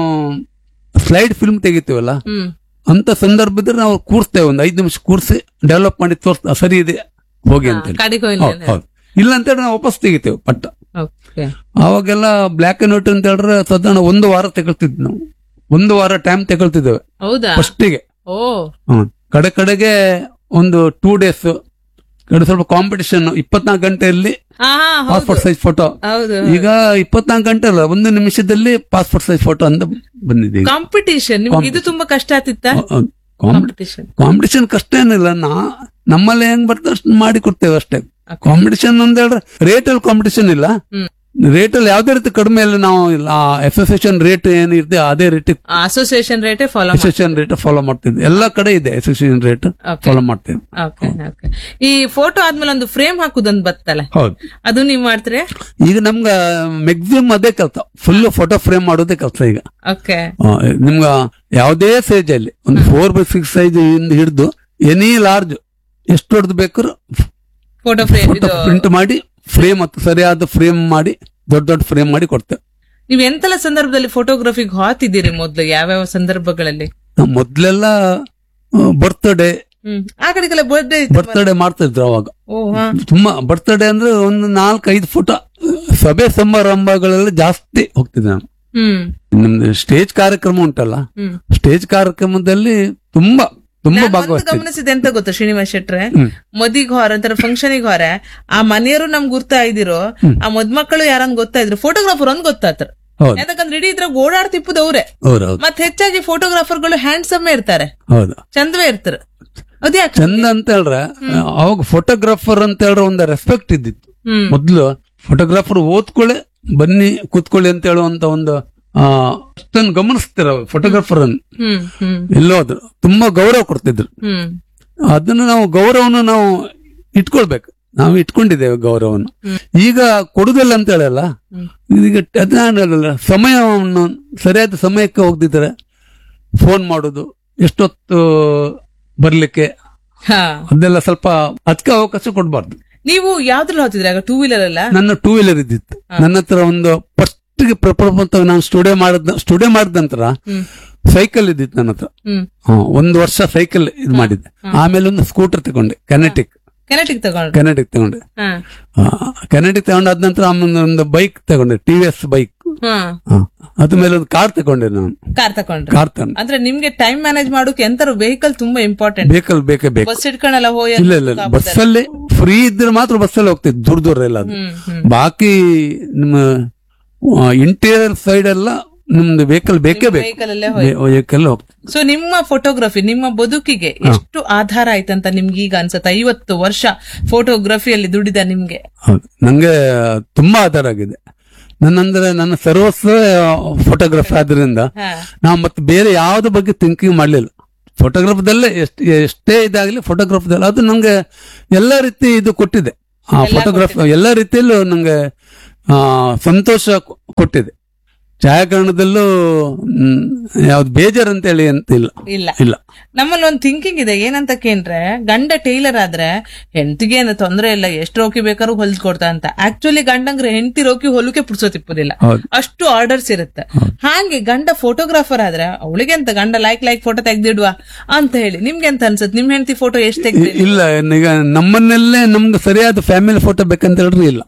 ಸ್ಲೈಡ್ ಫಿಲ್ಮ್ ತೆಗಿತೀವಲ್ಲ ಹ್ಮ್ ಅಂತ ಸಂದರ್ಭ ಇದ್ರೆ ನಾವು ಕೂರ್ಸ್ತೇವೆ ಒಂದು ಐದು ನಿಮಿಷ ಕೂರ್ಸಿ ಡೆವಲಪ್ ಮಾಡಿ ತೋರ್ಸ್ ಸರಿ ಇದೆ ಹೋಗಿ ಅಂತೇಳಿ ಕಡೆಗೆ ಹೌದು ಹೌದು ಇಲ್ಲ ಅಂತೇಳಿ ನಾವು ವಾಪಸ್ ತೆಗಿತೇವೆ ಪಟ್ಟ ಓಕೆ ಅವಾಗೆಲ್ಲ ಬ್ಲ್ಯಾಕ್ ಅಂಡ್ ವೈಟ್ ಅಂತ ಹೇಳಿದ್ರೆ ಸಾಧಾರಣ ಒಂದು ವಾರ ತಗೊಳ್ತಿದ್ವಿ ನಾವು ಒಂದು ವಾರ ಟೈಮ್ ತಗೊಳ್ತಿದ್ದೇವೆ ಹೌದಾ ಫಸ್ಟಿಗೆ ಓ ಹ್ಮ್. ಕಡೆ ಕಡೆಗೆ ಒಂದು ಟೂ ಡೇಸ್ ಕಡೆ ಸ್ವಲ್ಪ ಕಾಂಪಿಟಿಷನ್ ಇಪ್ಪತ್ನಾಲ್ಕು ಗಂಟೆಯಲ್ಲಿ ಹಾ ಹಾ ಹೌದು ಪಾಸ್ಪೋರ್ಟ್ ಸೈಜ್ ಫೋಟೋ ಹೌದು ಈಗ ಇಪ್ಪತ್ನಾಲ್ಕು ಗಂಟೆ ಅಲ್ಲ ಒಂದು ನಿಮಿಷದಲ್ಲಿ ಪಾಸ್ಪೋರ್ಟ್ ಸೈಜ್ ಫೋಟೋ ಅಂತ ಬಂದಿದೆ ಈಗ ಕಾಂಪಿಟಿಷನ್ ನಿಮ್ಗೆ ಇದು ತುಂಬಾ ಕಷ್ಟ ಆತಿತ್ತ ಕಾಂಪಿಟಿಷನ್ ಕಾಂಪಿಟಿಷನ್ ಕಷ್ಟ ಏನಿಲ್ಲ ನಾ ನಮ್ಮಲ್ಲಿ ಹೆಂಗ್ ಬರ್ತದೆ ಅಷ್ಟು ಮಾಡಿ ಕೊಡ್ತೇವೆ ಅಷ್ಟೇ ಕಾಂಪಿಟಿಷನ್ ಅಂತ ಹೇಳಿದ್ರೆ ರೇಟ್ ಅಲ್ಲಿ ಕಾಂಪಿಟಿಷನ್ ಇಲ್ಲ ಹ್ಮ್. ರೇಟ್ ಅಲ್ಲಿ ಯಾವ್ದೇ ರೀತಿ ಕಡಿಮೆ ಇಲ್ಲ ನಾವು ಅಸೋಸಿಯೇಷನ್ ರೇಟ್ ಏನಿರುತ್ತೆ ಅದೇ ರೇಟ್ ಅಸೋಸಿಯೇಷನ್ ರೇಟೇ ಫಾಲೋ ಅಸೋಸಿಯೇಷನ್ ರೇಟ್ ಫಾಲೋ ಮಾಡ್ತಿದ್ವಿ ಎಲ್ಲಾ ಕಡೆ ಇದೆ ಅಸೋಸಿಯೇಷನ್ ರೇಟ್ ಓಕೆ ಫಾಲೋ ಮಾಡ್ತೇವೆ ಓಕೆ ಓಕೆ ಈ ಫೋಟೋ ಆದ್ಮೇಲೆ ಒಂದು ಫ್ರೇಮ್ ಹಾಕುದೊಂದು ಬರ್ತಲ್ಲ ಹೌದು ಅದು ನೀವ್ ಮಾಡ್ತೀರಿ ಈಗ ನಮ್ಗ ಮ್ಯಾಕ್ಸಿಮಮ್ ಅದೇ ಕೆಲಸ ಫುಲ್ ಫೋಟೋ ಫ್ರೇಮ್ ಮಾಡೋದೇ ಕೆಲಸ ಈಗ ಓಕೆ ಆ, ನಿಮ್ಗ ಯಾವುದೇ ಸೈಜ್ ಅಲ್ಲಿ ಒಂದು ಫೋರ್ ಬೈ ಸಿಕ್ಸ್ ಸೈಜ್ ಇಂದ ಹಿಡಿದು ಎನಿ ಲಾರ್ಜ್ ಎಷ್ಟು ದೊಡ್ಡದು ಬೇಕಾದ್ರೂ ಫೋಟೋ ಫ್ರೇಮ್ ಫೋಟೋ ಇದು ಪ್ರಿಂಟ್ ಮಾಡಿ ಫ್ರೇಮ್ ಮತ್ತು ಸರಿಯಾದ ಫ್ರೇಮ್ ಮಾಡಿ ದೊಡ್ಡ ದೊಡ್ಡ ಫ್ರೇಮ್ ಮಾಡಿ ಕೊಡ್ತೇವೆ ನೀವ್ ಎಂತೆಲ್ಲ ಸಂದರ್ಭದಲ್ಲಿ ಫೋಟೋಗ್ರಫಿಗೆ ಹಾತಿದ್ದೀರಿ ಮೊದ್ಲು ಯಾವ್ಯಾವ ಸಂದರ್ಭಗಳಲ್ಲಿ ನಾವು ಮೊದ್ಲೆಲ್ಲ ಬರ್ತ್ಡೇ ಹ್ಮ್ ಆ ಕಡೆಗೆಲ್ಲ ಬರ್ಡೇ ಬರ್ತ್ಡೇ ಮಾಡ್ತಿದ್ರು ಅವಾಗ ಓ ಹಾ ತುಂಬಾ ಬರ್ತ್ಡೇ ಅಂದ್ರೆ ಒಂದು ನಾಲ್ಕೈದು ಫೋಟೋ ಸಭೆ ಸಮಾರಂಭಗಳೆಲ್ಲ ಜಾಸ್ತಿ ಹೋಗ್ತಿದ್ದೆ ನಾನು ಹ್ಮ್ ನಮ್ದು ಸ್ಟೇಜ್ ಕಾರ್ಯಕ್ರಮ ಉಂಟಲ್ಲ ಹ್ಮ್ ಸ್ಟೇಜ್ ಕಾರ್ಯಕ್ರಮದಲ್ಲಿ ತುಂಬಾ ತುಂಬಾ ನಾನ್ ಒಂದು ಭಾಗವಹಿಸ್ತಿದ್ದೆ ಗಮನಿಸಿದೆ ಎಂತ ಗೊತ್ತಾ ಶ್ರೀನಿವಾಸ್ ಶೆಟ್ರೆ ಹ್ಮ್. ಮದಿಗ್ ಹೊರ ಅಂತಾರೆ ಫಂಕ್ಷನಿಗೆ ಹೊರ ಆ ಮನೆಯವರು ನಮ್ಗೆ ಗುರ್ತಾ ಇದಿರೋ ಆ ಮದ್ಮಕ್ಕಳು ಯಾರನ್ನ ಗೊತ್ತಾ ಇದ್ರು ಫೋಟೋಗ್ರಾಫರ್ ಒಂದ್ ಗೊತ್ತಾತ್ರ ಹೌದು ಯಾಕಂದ್ರೆ ಇಡೀ ಇದ್ರಾಗ ಓಡಾಡ್ತಿಪ್ಪುದು ಅವ್ರೆ ಹೌದು ಹೌದು ಮತ್ ಹೆಚ್ಚಾಗಿ ಫೋಟೋಗ್ರಾಫರ್ಗಳು ಹ್ಯಾಂಡ್ಸಮ್ ಇರ್ತಾರೆ ಹೌದು ಚಂದವೇ ಇರ್ತಾರೆ ಅದ್ಯಾಕೆ ಚಂದ ಅಂತ ಹೇಳ್ರೆ ಅವಾಗ ಫೋಟೋಗ್ರಾಫರ್ ಅಂತ ಹೇಳ್ರೆ ಒಂದು ರೆಸ್ಪೆಕ್ಟ್ ಇದ್ದಿತ್ತು ಹ್ಮ್ ಮೊದ್ಲು ಫೋಟೋಗ್ರಾಫರ್ ಓದ್ಕೊಳ್ಳಿ ಬನ್ನಿ ಕೂತ್ಕೊಳ್ಳಿ ಅಂತ ಹೇಳುವಂತ ಒಂದು ಆ ಅಷ್ಟನ್ನು ಗಮನಿಸ್ತಾರ ಫೋಟೋಗ್ರಾಫರ್ ಅನ್ನು ಹ್ಮ್ ಹ್ಮ್ ಎಲ್ಲೋದ್ರು ತುಂಬಾ ಗೌರವ ಕೊಡ್ತಿದ್ರು ಹ್ಮ್ ಅದನ್ನ ನಾವು ಗೌರವನ ನಾವು ಇಟ್ಕೊಳ್ಬೇಕು ನಾವು ಇಟ್ಕೊಂಡಿದ್ದೇವೆ ಗೌರವನ ಈಗ ಕೊಡುದಿಲ್ಲ ಅಂತ ಹೇಳಲ್ಲ ಹ್ಮ್. ಈಗ ಅದನ್ನ ಸಮಯವನ್ನು ಸರಿಯಾದ ಸಮಯಕ್ಕೆ ಹೋಗ್ದಿದ್ರೆ ಫೋನ್ ಮಾಡೋದು ಎಷ್ಟೊತ್ತು ಬರ್ಲಿಕ್ಕೆ ಹಾ ಅದೆಲ್ಲ ಸ್ವಲ್ಪ ಅದಕ್ಕೆ ಅವಕಾಶ ಕೊಡಬಾರ್ದು ನೀವು ಯಾವ್ದ್ರಲ್ಲಿ ಹೋಗ್ತಿದ್ರಿ ಆಗ ಟೂ ವೀಲರ್ ಅಲ್ಲ ನನ್ನ ಟೂ ವೀಲರ್ ಇದ್ದಿತ್ತು ನನ್ನ ಹತ್ರ ಒಂದು ಫಸ್ಟ್ ಗೆ ಪ್ರಪ್ರಥಮ ನಾನು ಸ್ಟುಡಿಯೋ ಮಾಡಿದ ಸ್ಟುಡಿಯೋ ಮಾಡಿದ ನಂತರ ಹ್ಮ್ ಸೈಕಲ್ ಇದ್ದಿತ್ತು ನನ್ನ ಹತ್ರ ಹ್ಮ್ ಹಾ, ಒಂದು ವರ್ಷ ಸೈಕಲ್ ಇದು ಮಾಡಿದ್ದೆ ಆಮೇಲೆ ಒಂದು ಸ್ಕೂಟರ್ ತಗೊಂಡೆ ಕೆನೆಟಿಕ್ ಕೆನೆಟಿಕ್ ತಗೊಂಡ್ರಿ ಕೆನೆಟಿಕ್ ತಗೊಂಡೆ ಹಾ ಕೆನೆಟಿಕ್ ತಗೊಂಡಾದ ನಂತರ ಆಮೇಲೆ ಒಂದು ಬೈಕ್ ತಗೊಂಡೆ ಟಿ ವಿ ಎಸ್ ಬೈಕ್ ಹಾ ಅದ ಮೇಲೆ ಒಂದು ಕಾರ್ ತಗೊಂಡೆ ನಾನು ಕಾರ್ ತಕೊಂಡ್ರಿ ಕಾರ್ ತಗೊಂಡೆ ಅಂದ್ರೆ ನಿಮ್ಗೆ ಟೈಮ್ ಮ್ಯಾನೇಜ್ ಮಾಡೋಕೆ ಎಂತಾರು ವೆಹಿಕಲ್ ತುಂಬಾ ಇಂಪಾರ್ಟೆಂಟ್ ಬೇಕಲ್ ಬೇಕೇ ಬೇಕು ಬಸ್ ಇಟ್ಕೊಂಡೆಲ್ಲ ಹೋಯ್ ಇಲ್ಲ ಇಲ್ಲ ಇಲ್ಲ. ಬಸ್ಸಲ್ಲಿ ಫ್ರೀ ಇದ್ರೆ ಮಾತ್ರ ಬಸ್ಸಲ್ಲಿ ಹೋಗ್ತಿದ್ದು ದೂರ ದೂರ ಎಲ್ಲ ಅದು ಹ್ಮ್ ಹ್ಮ್ ಬಾಕಿ ನಿಮ್ಮ ಇಂಟೀರಿಯರ್ ಸೈಡ್ ಎಲ್ಲ ನಿಮ್ದು ವೆಹಿಕಲ್ ಬೇಕೇ ಬೇಕು ವೆಹಿಕಲ್ ಅಲ್ಲೇ ವೆಹಿಕಲ್ ಹೋಗ್ತದೆ ಸೊ ನಿಮ್ಮ ಫೋಟೋಗ್ರಫಿ ನಿಮ್ಮ ಬದುಕಿಗೆ ಎಷ್ಟು ಆಧಾರ ಆಯ್ತಂತ ನಿಮ್ಗೆ ಈಗ ಅನ್ಸುತ್ತೆ ಐವತ್ತು ವರ್ಷ ಫೋಟೋಗ್ರಫಿಯಲ್ಲಿ ದುಡಿದ ನಿಮ್ಗೆ ಹೌದು ನಂಗೆ ತುಂಬಾ ಆಧಾರ ಆಗಿದೆ ನನ್ನಂದ್ರೆ ನನ್ನ ಸರ್ವಸ್ವ ಫೋಟೋಗ್ರಫಿ ಆದ್ರಿಂದ ಹಾ. ನಾವು ಮತ್ತೆ ಬೇರೆ ಯಾವ್ದು ಬಗ್ಗೆ ಥಿಂಕಿಂಗ್ ಮಾಡಲಿಲ್ಲ ಫೋಟೋಗ್ರಾಫದಲ್ಲೇ ಎಷ್ಟ್ ಎಷ್ಟೇ ಇದಾಗಲಿ ಫೋಟೋಗ್ರಾಫದಲ್ಲಿ ಅದು ನಂಗೆ ಎಲ್ಲ ರೀತಿ ಇದು ಕೊಟ್ಟಿದೆ ಆ ಫೋಟೋಗ್ರಾಫ್ ಎಲ್ಲ ರೀತಿಯಲ್ಲೂ ನಂಗೆ ಆ, ಸಂತೋಷ ಕೊ- ಕೊಟ್ಟಿದೆ ಛಾಯಾಗ್ರಹಣದಲ್ಲೂ ಮ್, ಯಾವ್ದು ಬೇಜಾರ್ ಅಂತ ಹೇಳಿ ಅಂತ ಇಲ್ಲ ಇಲ್ಲ ಇಲ್ಲ ನಮ್ಮಲ್ಲಿ ಒಂದು ಥಿಂಕಿಂಗ್ ಇದೆ ಏನಂತ ಕೇಂದ್ರೆ ಗಂಡ ಟೈಲರ್ ಆದ್ರೆ ಹೆಂಡತಿಗೆ ಏನು ತೊಂದ್ರೆ ಇಲ್ಲ ಎಷ್ಟು ರೋಕಿ ಬೇಕಾದ್ರೂ ಹೊಲ್ದ್ ಕೊಡ್ತಾ ಅಂತ ಆಕ್ಚುಲಿ ಗಂಡಂಗ್ರೆ ಹೆಂಡತಿ ರೋಕಿ ಹೊಲಕ್ಕೆ ಪುಡ್ಸೋತಿಪ್ಪುದಿಲ್ಲ ಹೌದು ಅಷ್ಟು ಆರ್ಡರ್ಸ್ ಇರುತ್ತೆ ಹಾಗೆ ಗಂಡ ಫೋಟೋಗ್ರಾಫರ್ ಆದ್ರೆ ಅವಳಿಗೆ ಅಂತ ಗಂಡ ಲೈಕ್ ಲೈಕ್ ಫೋಟೋ ತೆಗ್ದಿಡುವ ಅಂತ ಹೇಳಿ ನಿಮ್ಗೆ ಅಂತ ಅನ್ಸುತ್ತೆ ನಿಮ್ ಹೆಂಡತಿ ಫೋಟೋ ಎಷ್ಟು ತೆಗ್ದಿ ಇ- ಇಲ್ಲ ಈಗ ನಮ್ಮನ್ನಲ್ಲೇ ನಮ್ಗೆ ಸರಿಯಾದ ಫ್ಯಾಮಿಲಿ ಫೋಟೋ ಬೇಕಂತ ಹೇಳಿದ್ರೆ ಇಲ್ಲ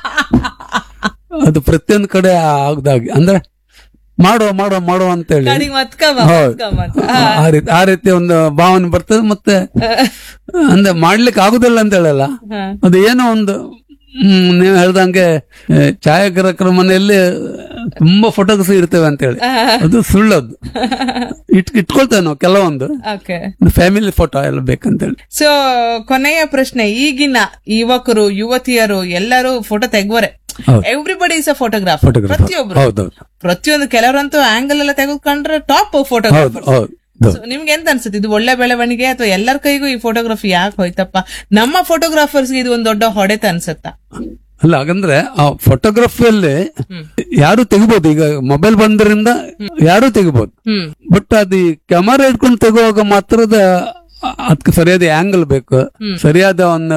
ಅದು ಪ್ರತಿಯೊಂದು ಕಡೆ ಆಗದಾಗಿ ಅಂದ್ರೆ ಮಾಡುವ ಮಾಡುವ ಮಾಡುವ ಅಂತ ಹೇಳಿ ಗಾಡಿ ಮತ್ಕಮ್ಮ ಹೌದು. ಮತ್ಕಮ್ಮ ಅಂತ. ಆ ರೀತಿ ಆ ರೀತಿ ಒಂದು ಭಾವನೆ ಬರ್ತದೆ ಮತ್ತೆ ಅಂದ್ರೆ ಮಾಡ್ಲಿಕ್ಕೆ ಆಗುದಿಲ್ಲ ಅಂತ ಹೇಳಲ್ಲ ಹಾ. ಅದು ಏನೋ ಒಂದು ಹ್ಮ್, ನೀವು ಹೇಳ್ದಂಗೆ ಆ, ಛಾಯಾಗ್ರಾಹಕರ ಮನೆಯಲ್ಲಿ ತುಂಬಾ ಫೋಟೋಸ್ ಇರ್ತೇವೆ ಅಂತ ಹೇಳಿ ಅದು ಸುಳ್ಳದು ಇಟ್ ಇಟ್ಕೊಳ್ತೇವೆ ನಾವು ಕೆಲವೊಂದು ಓಕೆ ಫ್ಯಾಮಿಲಿ ಫೋಟೋ ಎಲ್ಲ ಬೇಕಂತ ಹೇಳಿ ಸೊ ಕೊನೆಯ ಪ್ರಶ್ನೆ ಈಗಿನ ಯುವಕರು ಯುವತಿಯರು ಎಲ್ಲರೂ ಫೋಟೋ ತೆಗುವರೆ ಹೌದು. Everybody is a photographer photographer ಪ್ರತಿಯೊಬ್ರು ಹೌದೌದು ಪ್ರತಿಯೊಂದು ಕೆಲವರಂತೂ ಆಂಗಲ್ ಎಲ್ಲ ತೆಗೆದುಕೊಂಡ್ರೆ ಟಾಪ್ ಹೌದು ಫೋಟೋಗ್ರಾಫರ್ ಹೌದು ನಿಮ್ಗೆ ಎಂತ ಅನ್ಸುತ್ತೆ ಇದು ಒಳ್ಳೆ ಬೆಳವಣಿಗೆ ಅಥವಾ ಎಲ್ಲರ ಕೈಗೂ ಈ ಫೋಟೋಗ್ರಫಿ ಯಾಕೆ ಹೋಯ್ತಪ್ಪ ನಮ್ಮ ಫೋಟೋಗ್ರಾಫರ್ಸ್ಗೆ ಇದು ಒಂದು ದೊಡ್ಡ ಹೊಡೆತ ಅನ್ಸುತ್ತಾ ಅಲ್ಲ ಹಾಗಂದ್ರೆ ಆ ಫೋಟೋಗ್ರಫಿಯಲ್ಲಿ ಯಾರು ತೆಗಿಬಹುದು ಈಗ ಮೊಬೈಲ್ ಬಂದ್ರಿಂದ ಯಾರು ತೆಗಿಬಹುದು ಹ್ಮ್ ಬಟ್ ಅದು ಕ್ಯಾಮರಾ ಇಟ್ಕೊಂಡು ತೆಗುವಾಗ ಮಾತ್ರದ ಅದಕ್ಕೆ ಸರಿಯಾದ ಆಂಗಲ್ ಬೇಕು ಸರಿಯಾದ ಒಂದು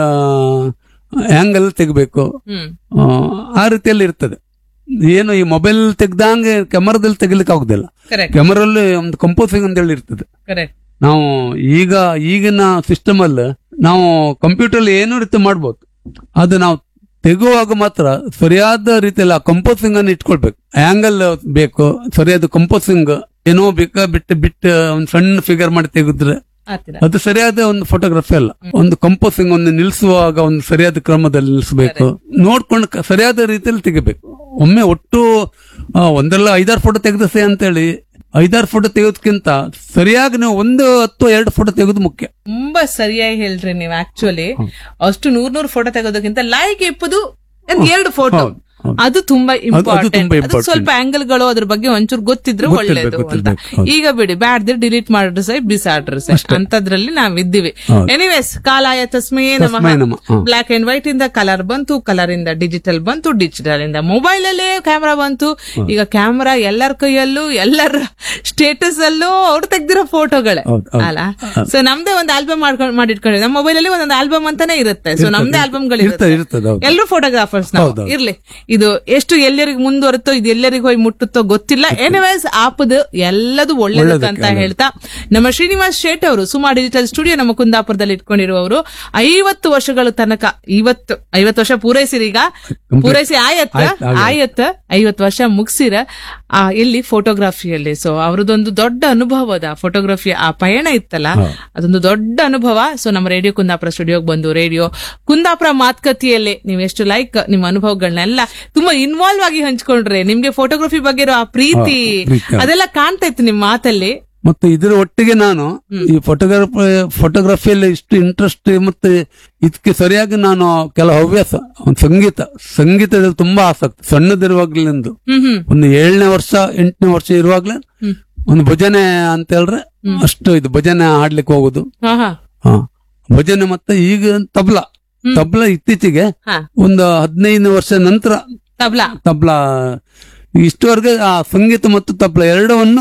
ಆಂಗಲ್ ತೆಗಿಬೇಕು ಹ್ಮ್ ಆ, ಆ ರೀತಿಯಲ್ಲಿ ಇರ್ತದೆ ಏನು ಈ ಮೊಬೈಲ್ ತೆಗ್ದಂಗೆ ಕ್ಯಾಮರಾದಲ್ಲಿ ತೆಗಿಲಿಕ್ಕೆ ಆಗುದಿಲ್ಲ ಕರೆಕ್ಟ್ ಕ್ಯಾಮರಲ್ಲಿ ಒಂದು ಕಂಪೋಸಿಂಗ್ ಅಂತ ಹೇಳಿ ಇರ್ತದೆ ಕರೆಕ್ಟ್ ನಾವು ಈಗ ಈಗಿನ ಸಿಸ್ಟಮ್ ಅಲ್ಲಿ ನಾವು ಕಂಪ್ಯೂಟರ್ ಏನೋ ರೀತಿ ಮಾಡ್ಬೋದು ಅದು ನಾವು ತೆಗುವಾಗ ಮಾತ್ರ ಸರಿಯಾದ ರೀತಿಯಲ್ಲಿ ಆ ಕಂಪೋಸಿಂಗ್ ಅನ್ನು ಇಟ್ಕೊಳ್ಬೇಕು ಆಂಗಲ್ ಬೇಕು ಸರಿಯಾದ ಕಂಪೋಸಿಂಗ್ ಏನೋ ಬೇಕಾ ಬಿಟ್ಟು ಬಿಟ್ಟು ಒಂದು ಸಣ್ಣ ಫಿಗರ್ ಮಾಡಿ ತೆಗೆದ್ರೆ ಆತಿರ ಅದು ಸರಿಯಾದ ಒಂದು ಫೋಟೋಗ್ರಫಿ ಅಲ್ಲ ಒಂದು ಕಂಪೋಸಿಂಗ್ ಒಂದು ನಿಲ್ಲಿಸುವಾಗ ಒಂದು ಸರಿಯಾದ ಕ್ರಮದಲ್ಲಿ ನಿಲ್ಲಿಸಬೇಕು ನೋಡ್ಕೊಂಡು ಕ- ಸರಿಯಾದ ರೀತಿಯಲ್ಲಿ ತೆಗಿಬೇಕು ಒಮ್ಮೆ ಒಟ್ಟು ಆ, ಒಂದಲ್ಲ ಐದಾರು ಫೋಟೋ ತೆಗೆದಸೆ ಅಂತೇಳಿ ಐದಾರು ಫೋಟೋ ತೆಗೆಯೋದಕ್ಕಿಂತ ಸರಿಯಾಗಿ ನೀವು ಒಂದು ಹತ್ತು ಎರಡು ಫೋಟೋ ತೆಗೆದು ಮುಖ್ಯ ತುಂಬಾ ಸರಿಯಾಗಿ ಹೇಳ್ರಿ ನೀವು ಆಕ್ಚುಲಿ ಅಷ್ಟು ನೂರ್ ನೂರ್ ಫೋಟೋ ತೆಗೋದಕ್ಕಿಂತ ಲೈಕ್ ಇಪ್ಪದು ಒಂದ್ ಎರಡು ಫೋಟೋ ಹೌದು, ಹೌದು. ಅದು ತುಂಬಾ ತುಂಬಾ ಇಂಪಾರ್ಟೆಂಟ್ important. ಸ್ವಲ್ಪ ಆಂಗಲ್ ಗಳು ಅದ್ರ ಬಗ್ಗೆ ಒಂಚೂರು ಗೊತ್ತಿದ್ರೆ ಗೊತ್ತಿರ್ಬೇಕು, ಒಳ್ಳೇದು ಅಂತ ಗೊತ್ತಿರ್ಬೇಕು, ಹೌದು. ಈಗ ಬಿಡಿ ಬ್ಯಾಡ್ದೆ ಡಿಲೀಟ್ ಮಾಡಿದ್ರೆ ಸೈ ಬಿಸಾಡ್ರಿ ಸೈ ಅಂತದ್ರಲ್ಲಿ ನಾವ್ ಇದ್ದೀವಿ ಹೌದು. ಎನಿವೇಸ್ ಕಾಲಾಯ ತಸ್ಮೇ ತಸ್ಮೈ ನಮಃ ನಮಃ, ಹಾ. ಬ್ಲಾಕ್ ಅಂಡ್ ವೈಟ್ ಇಂದ ಕಲರ್ ಬಂತು ಕಲರ್ ಇಂದ ಡಿಜಿಟಲ್ ಬಂತು ಡಿಜಿಟಲ್ ಇಂದ ಮೊಬೈಲ್ ಅಲ್ಲೇ ಕ್ಯಾಮ್ರಾ ಬಂತು ಈಗ ಕ್ಯಾಮ್ರಾ ಎಲ್ಲರ ಕೈಯಲ್ಲೂ ಎಲ್ಲರ ಸ್ಟೇಟಸ್ ಅಲ್ಲೂ ಅವ್ರು ತೆಗ್ದಿರೋ ಫೋಟೋಗಳೇ ಹೌದು, ಹೌದು. ಅಲ್ಲ ಸೊ ನಮ್ದೇ ಒಂದು ಆಲ್ಬಮ್ ಮಾಡ್ಕೊಂಡು ಮಾಡಿಟ್ಕೊಂಡಿದ್ವಿ ನಮ್ಮ ಮೊಬೈಲ್ ಅಲ್ಲಿ ಒಂದೊಂದು ಆಲ್ಬಮ್ ಅಂತಾನೆ ಇರುತ್ತೆ ಸೊ ನಮ್ದೇ ಆಲ್ಬಮ್ಗಳು ಇರ್ತದೆ ಇರ್ತದೆ ಹೌದು ಎಲ್ಲರೂ ಫೋಟೋಗ್ರಾಫರ್ಸ್ ನಾವು ಹೌದು, ಹೌದು. ಇರ್ಲಿ ಇದು ಎಷ್ಟು ಎಲ್ಲರಿಗೂ ಮುಂದುವರುತ್ತೋ ಇದು ಎಲ್ಲರಿಗೂ ಹೋಗಿ ಮುಟ್ಟುತ್ತೋ ಗೊತ್ತಿಲ್ಲ ಎನಿವೇಸ್ ಆಪದು ಎಲ್ಲದು ಒಳ್ಳೇದಕ್ಕಂತ ಹೇಳ್ತಾ ನಮ್ಮ ಶ್ರೀನಿವಾಸ್ ಶೇಟ್ ಅವರು ಸುಮಾ ಡಿಜಿಟಲ್ ಸ್ಟುಡಿಯೋ ನಮ್ಮ ಕುಂದಾಪುರದಲ್ಲಿ ಇಟ್ಕೊಂಡಿರುವವರು ಐವತ್ತು ವರ್ಷಗಳ ತನಕ ಇವತ್ತು ಐವತ್ತು ವರ್ಷ ಪೂರೈಸಿರಿ ಈಗ ಪೂರೈಸಿ ಆಯತ್ತ ಆಯತ್ತ ಐವತ್ತು ವರ್ಷ ಮುಗಿಸಿರ ಆ ಇಲ್ಲಿ ಫೋಟೋಗ್ರಫಿಯಲ್ಲಿ ಸೊ ಅವ್ರದ್ದೊಂದು ದೊಡ್ಡ ಅನುಭವದ ಫೋಟೋಗ್ರಫಿ ಆ ಪಯಣ ಇತ್ತಲ್ಲ ಅದೊಂದು ದೊಡ್ಡ ಅನುಭವ ಸೊ ನಮ್ಮ ರೇಡಿಯೋ ಕುಂದಾಪುರ ಸ್ಟುಡಿಯೋಗೆ ಬಂದು ರೇಡಿಯೋ ಕುಂದಾಪುರ ಮಾತುಕತೆಯಲ್ಲಿ ನೀವು ಎಷ್ಟು ಲೈಕ್ ನಿಮ್ಮ ಅನುಭವಗಳನ್ನೆಲ್ಲ ತುಂಬಾ ಇನ್ವಾಲ್ವ್ ಆಗಿ ಹಂಚ್ಕೊಂಡ್ರೆ ನಿಮ್ಗೆ ಫೋಟೋಗ್ರಫಿ ಬಗ್ಗೆ ಇರೋ ಆ ಪ್ರೀತಿ ಪ್ರೀತಿ. ಅದೆಲ್ಲ ಕಾಣ್ತಾ ಇತ್ತು ನಿಮ್ಮ ಮಾತಲ್ಲಿ ಮತ್ತೆ ಇದರ ಒಟ್ಟಿಗೆ ನಾನು ಈ ಫೋಟೋಗ್ರಾಫಿ ಫೋಟೋಗ್ರಫಿಯಲ್ಲಿ ಇಷ್ಟು ಇಂಟ್ರೆಸ್ಟ್ ಮತ್ತೆ ಇದಕ್ಕೆ ಸರಿಯಾಗಿ ನಾನು ಕೆಲ ಹವ್ಯಾಸ ಒಂದು ಸಂಗೀತ ಸಂಗೀತದಲ್ಲಿ ತುಂಬಾ ಆಸಕ್ತಿ ಸಣ್ಣದಿರುವಾಗ್ಲಿಂದ ಹ್ಮ್ ಹ್ಮ್ ಒಂದು ಏಳನೇ ವರ್ಷ ಎಂಟನೇ ವರ್ಷ ಇರುವಾಗ್ಲೇ ಹ್ಮ್. ಒಂದು ಭಜನೆ ಅಂತ ಹೇಳಿದ್ರೆ ಅಷ್ಟು ಇದು ಭಜನೆ ಹಾಡ್ಲಿಕ್ಕೆ ಹೋಗುದು ಹಾ ಹಾ ಹಾ ಭಜನೆ ಮತ್ತೆ ಈಗ ತಬ್ಲಾ ತಬ್ಲಾ ಇತ್ತೀಚೆಗೆ ಹಾ ಒಂದು ಹದಿನೈದು ವರ್ಷ ನಂತರ ತಬ್ಲಾ ತಬ್ಲಾ ಇಷ್ಟವರೆಗೆ ಆ ಸಂಗೀತ ಮತ್ತು ತಬ್ಲಾ ಎರಡವನ್ನು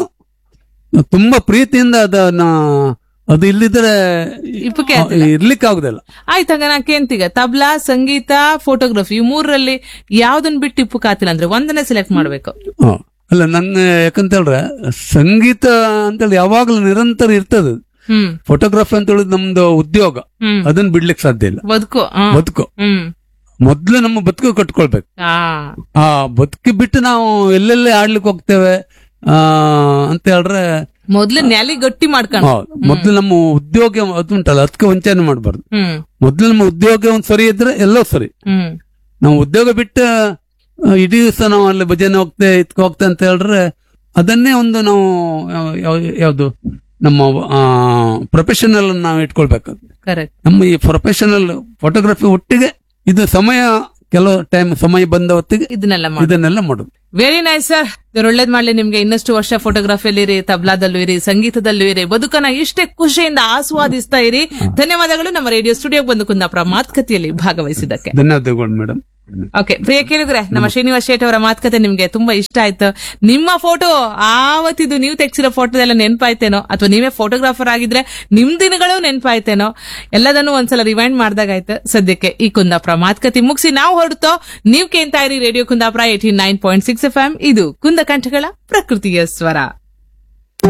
ತುಂಬಾ ಪ್ರೀತಿಯಿಂದ ಅದನ್ನ ಅದು ಇಲ್ಲಿದ್ರೆ ಇಪ್ಪಕ್ಕೆ ಇರ್ಲಿಕ್ಕೆ ಆಗುದಿಲ್ಲ ಆಯ್ತಂಗ ನಾ ಕೇಂತೀಗ ತಬ್ಲಾ ಸಂಗೀತ ಫೋಟೋಗ್ರಫಿ ಈ ಮೂರರಲ್ಲಿ ಯಾವ್ದನ್ ಬಿಟ್ಟು ಇಪ್ಪು ಕಾತಿಲ್ಲ ಅಂದ್ರೆ ಒಂದನ್ನೇ ಸೆಲೆಕ್ಟ್ ಮಾಡ್ಬೇಕು ಹ. ಅಲ್ಲ ನಂಗೆ ಯಾಕಂತ ಹೇಳಿದ್ರೆ ಸಂಗೀತ ಅಂತೇಳಿ ಯಾವಾಗ್ಲೂ ನಿರಂತರ ಇರ್ತದೆ ಹ್ಮ್ ಫೋಟೋಗ್ರಫಿ ಅಂತ ಹೇಳಿದ್ ನಮ್ದು ಉದ್ಯೋಗ ಹ್ಮ್ ಅದನ್ನ ಬಿಡ್ಲಿಕ್ಕೆ ಸಾಧ್ಯ ಇಲ್ಲ ಬದುಕು ಹ್ಮ್. ಬದುಕು ಹ್ಮ್ ಮೊದ್ಲು ನಮ್ಮ ಬದುಕು ಕಟ್ಕೊಳ್ಬೇಕು ಆ ಆ ಬದುಕಿ ಬಿಟ್ಟು ನಾವು ಎಲ್ಲೆಲ್ಲಿ ಆಡ್ಲಿಕ್ಕೆ ಹೋಗ್ತೇವೆ ಆ ಅಂತ ಹೇಳಿದ್ರೆ ಮೊದ್ಲು ನೆಲಿ ಗಟ್ಟಿ ಮಾಡ್ಕೊಂಡು ಹೌದು. ಮೊದ್ಲು ನಮ್ಮ ಉದ್ಯೋಗ ಅದು ಉಂಟಲ್ಲ ಅದಕ್ಕೆ ವಂಚನೆ ಮಾಡಬಾರ್ದು ಹ್ಮ್ ಮೊದ್ಲು ನಮ್ಮ ಉದ್ಯೋಗ ಒಂದ್ ಸರಿ ಇದ್ರೆ ಎಲ್ಲೋ ಸರಿ ಹ್ಮ್ ನಾವು ಉದ್ಯೋಗ ಬಿಟ್ಟು ಆ, ಇಡೀ ದಿವಸ ನಾವು ಅಲ್ಲಿ ಭಜನೆ ಹೋಗ್ತೆ ಇದ್ಕ ಹೋಗ್ತೆ ಅಂತ ಹೇಳಿದ್ರೆ ಅದನ್ನೇ ಒಂದು ನಾವು ಯಾವುದು ನಮ್ಮ ಪ್ರೊಫೆಷನಲ್ ನಾವು ಇಟ್ಕೊಳ್ಬೇಕು ಕರೆಕ್ಟ್ ನಮ್ಮ ಈ ಪ್ರೊಫೆಷನಲ್ ಫೋಟೋಗ್ರಫಿ ಒಟ್ಟಿಗೆ ಇದು ಸಮಯ ಕೆಲವು ಟೈಮ್ ಸಮಯ ಬಂದ ಹೊತ್ತಿಗೆ ಇದನ್ನೆಲ್ಲ ಮಾಡಿ ಇದನ್ನೆಲ್ಲ ಮಾಡುದು ವೆರಿ ನೈಸ್ ಸರ್ ದೇವ್ರು ಒಳ್ಳೇದ್ ಮಾಡ್ಲಿ ನಿಮ್ಗೆ ಇನ್ನಷ್ಟು ವರ್ಷ ಫೋಟೋಗ್ರಫಿಯಲ್ಲಿ ಇರಿ ತಬ್ಲಾದಲ್ಲೂ ಇರಿ ಸಂಗೀತದಲ್ಲೂ ಇರಿ ಬದುಕನ್ನ ಇಷ್ಟೇ ಖುಷಿಯಿಂದ ಆಸ್ವಾದಿಸ್ತಾ ಇರಿ ಧನ್ಯವಾದಗಳು ನಮ್ಮ ರೇಡಿಯೋ ಸ್ಟುಡಿಯೋಗೆ ಬಂದು ಕುಂದಾಪುರ ಮಾತುಕತೆಯಲ್ಲಿ ಭಾಗವಹಿಸಿದ್ದಕ್ಕೆ ಧನ್ಯವಾದಗಳು ಮೇಡಮ್ ಓಕೆ ಪ್ರಿಯ ಕೇಳಿದ್ರೆ ನಮ್ಮ ಶ್ರೀನಿವಾಸ್ ಶೇಟ್ ಅವರ ಮಾತುಕತೆ ನಿಮ್ಗೆ ತುಂಬಾ ಇಷ್ಟ ಆಯ್ತು ನಿಮ್ಮ ಫೋಟೋ ಆವತ್ತಿದ್ದು ನೀವು ತೆಗ್ಸಿರೋ ಫೋಟೋದೆಲ್ಲ ನೆನಪಾಯ್ತೇನೋ ಅಥವಾ ನೀವೇ ಫೋಟೋಗ್ರಾಫರ್ ಆಗಿದ್ರೆ ನಿಮ್ ದಿನಗಳು ನೆನಪಾಯ್ತೇನೋ ಎಲ್ಲದನ್ನು ಒಂದ್ಸಲ ರಿವೈಂಡ್ ಮಾಡ್ದಾಗಾಯ್ತು ಸದ್ಯಕ್ಕೆ ಈ ಕುಂದಾಪುರ ಮಾತುಕತೆ ಮುಗಿಸಿ ನಾವು ಹೊರಡ್ತೋ ನೀವು ಕೇಳ್ತಾ ಇರಿ radio Kundapura eighty nine point six F M ಇದು ಕುಂದಕಂಠಗಳ ಪ್ರಕೃತಿಯ ಸ್ವರ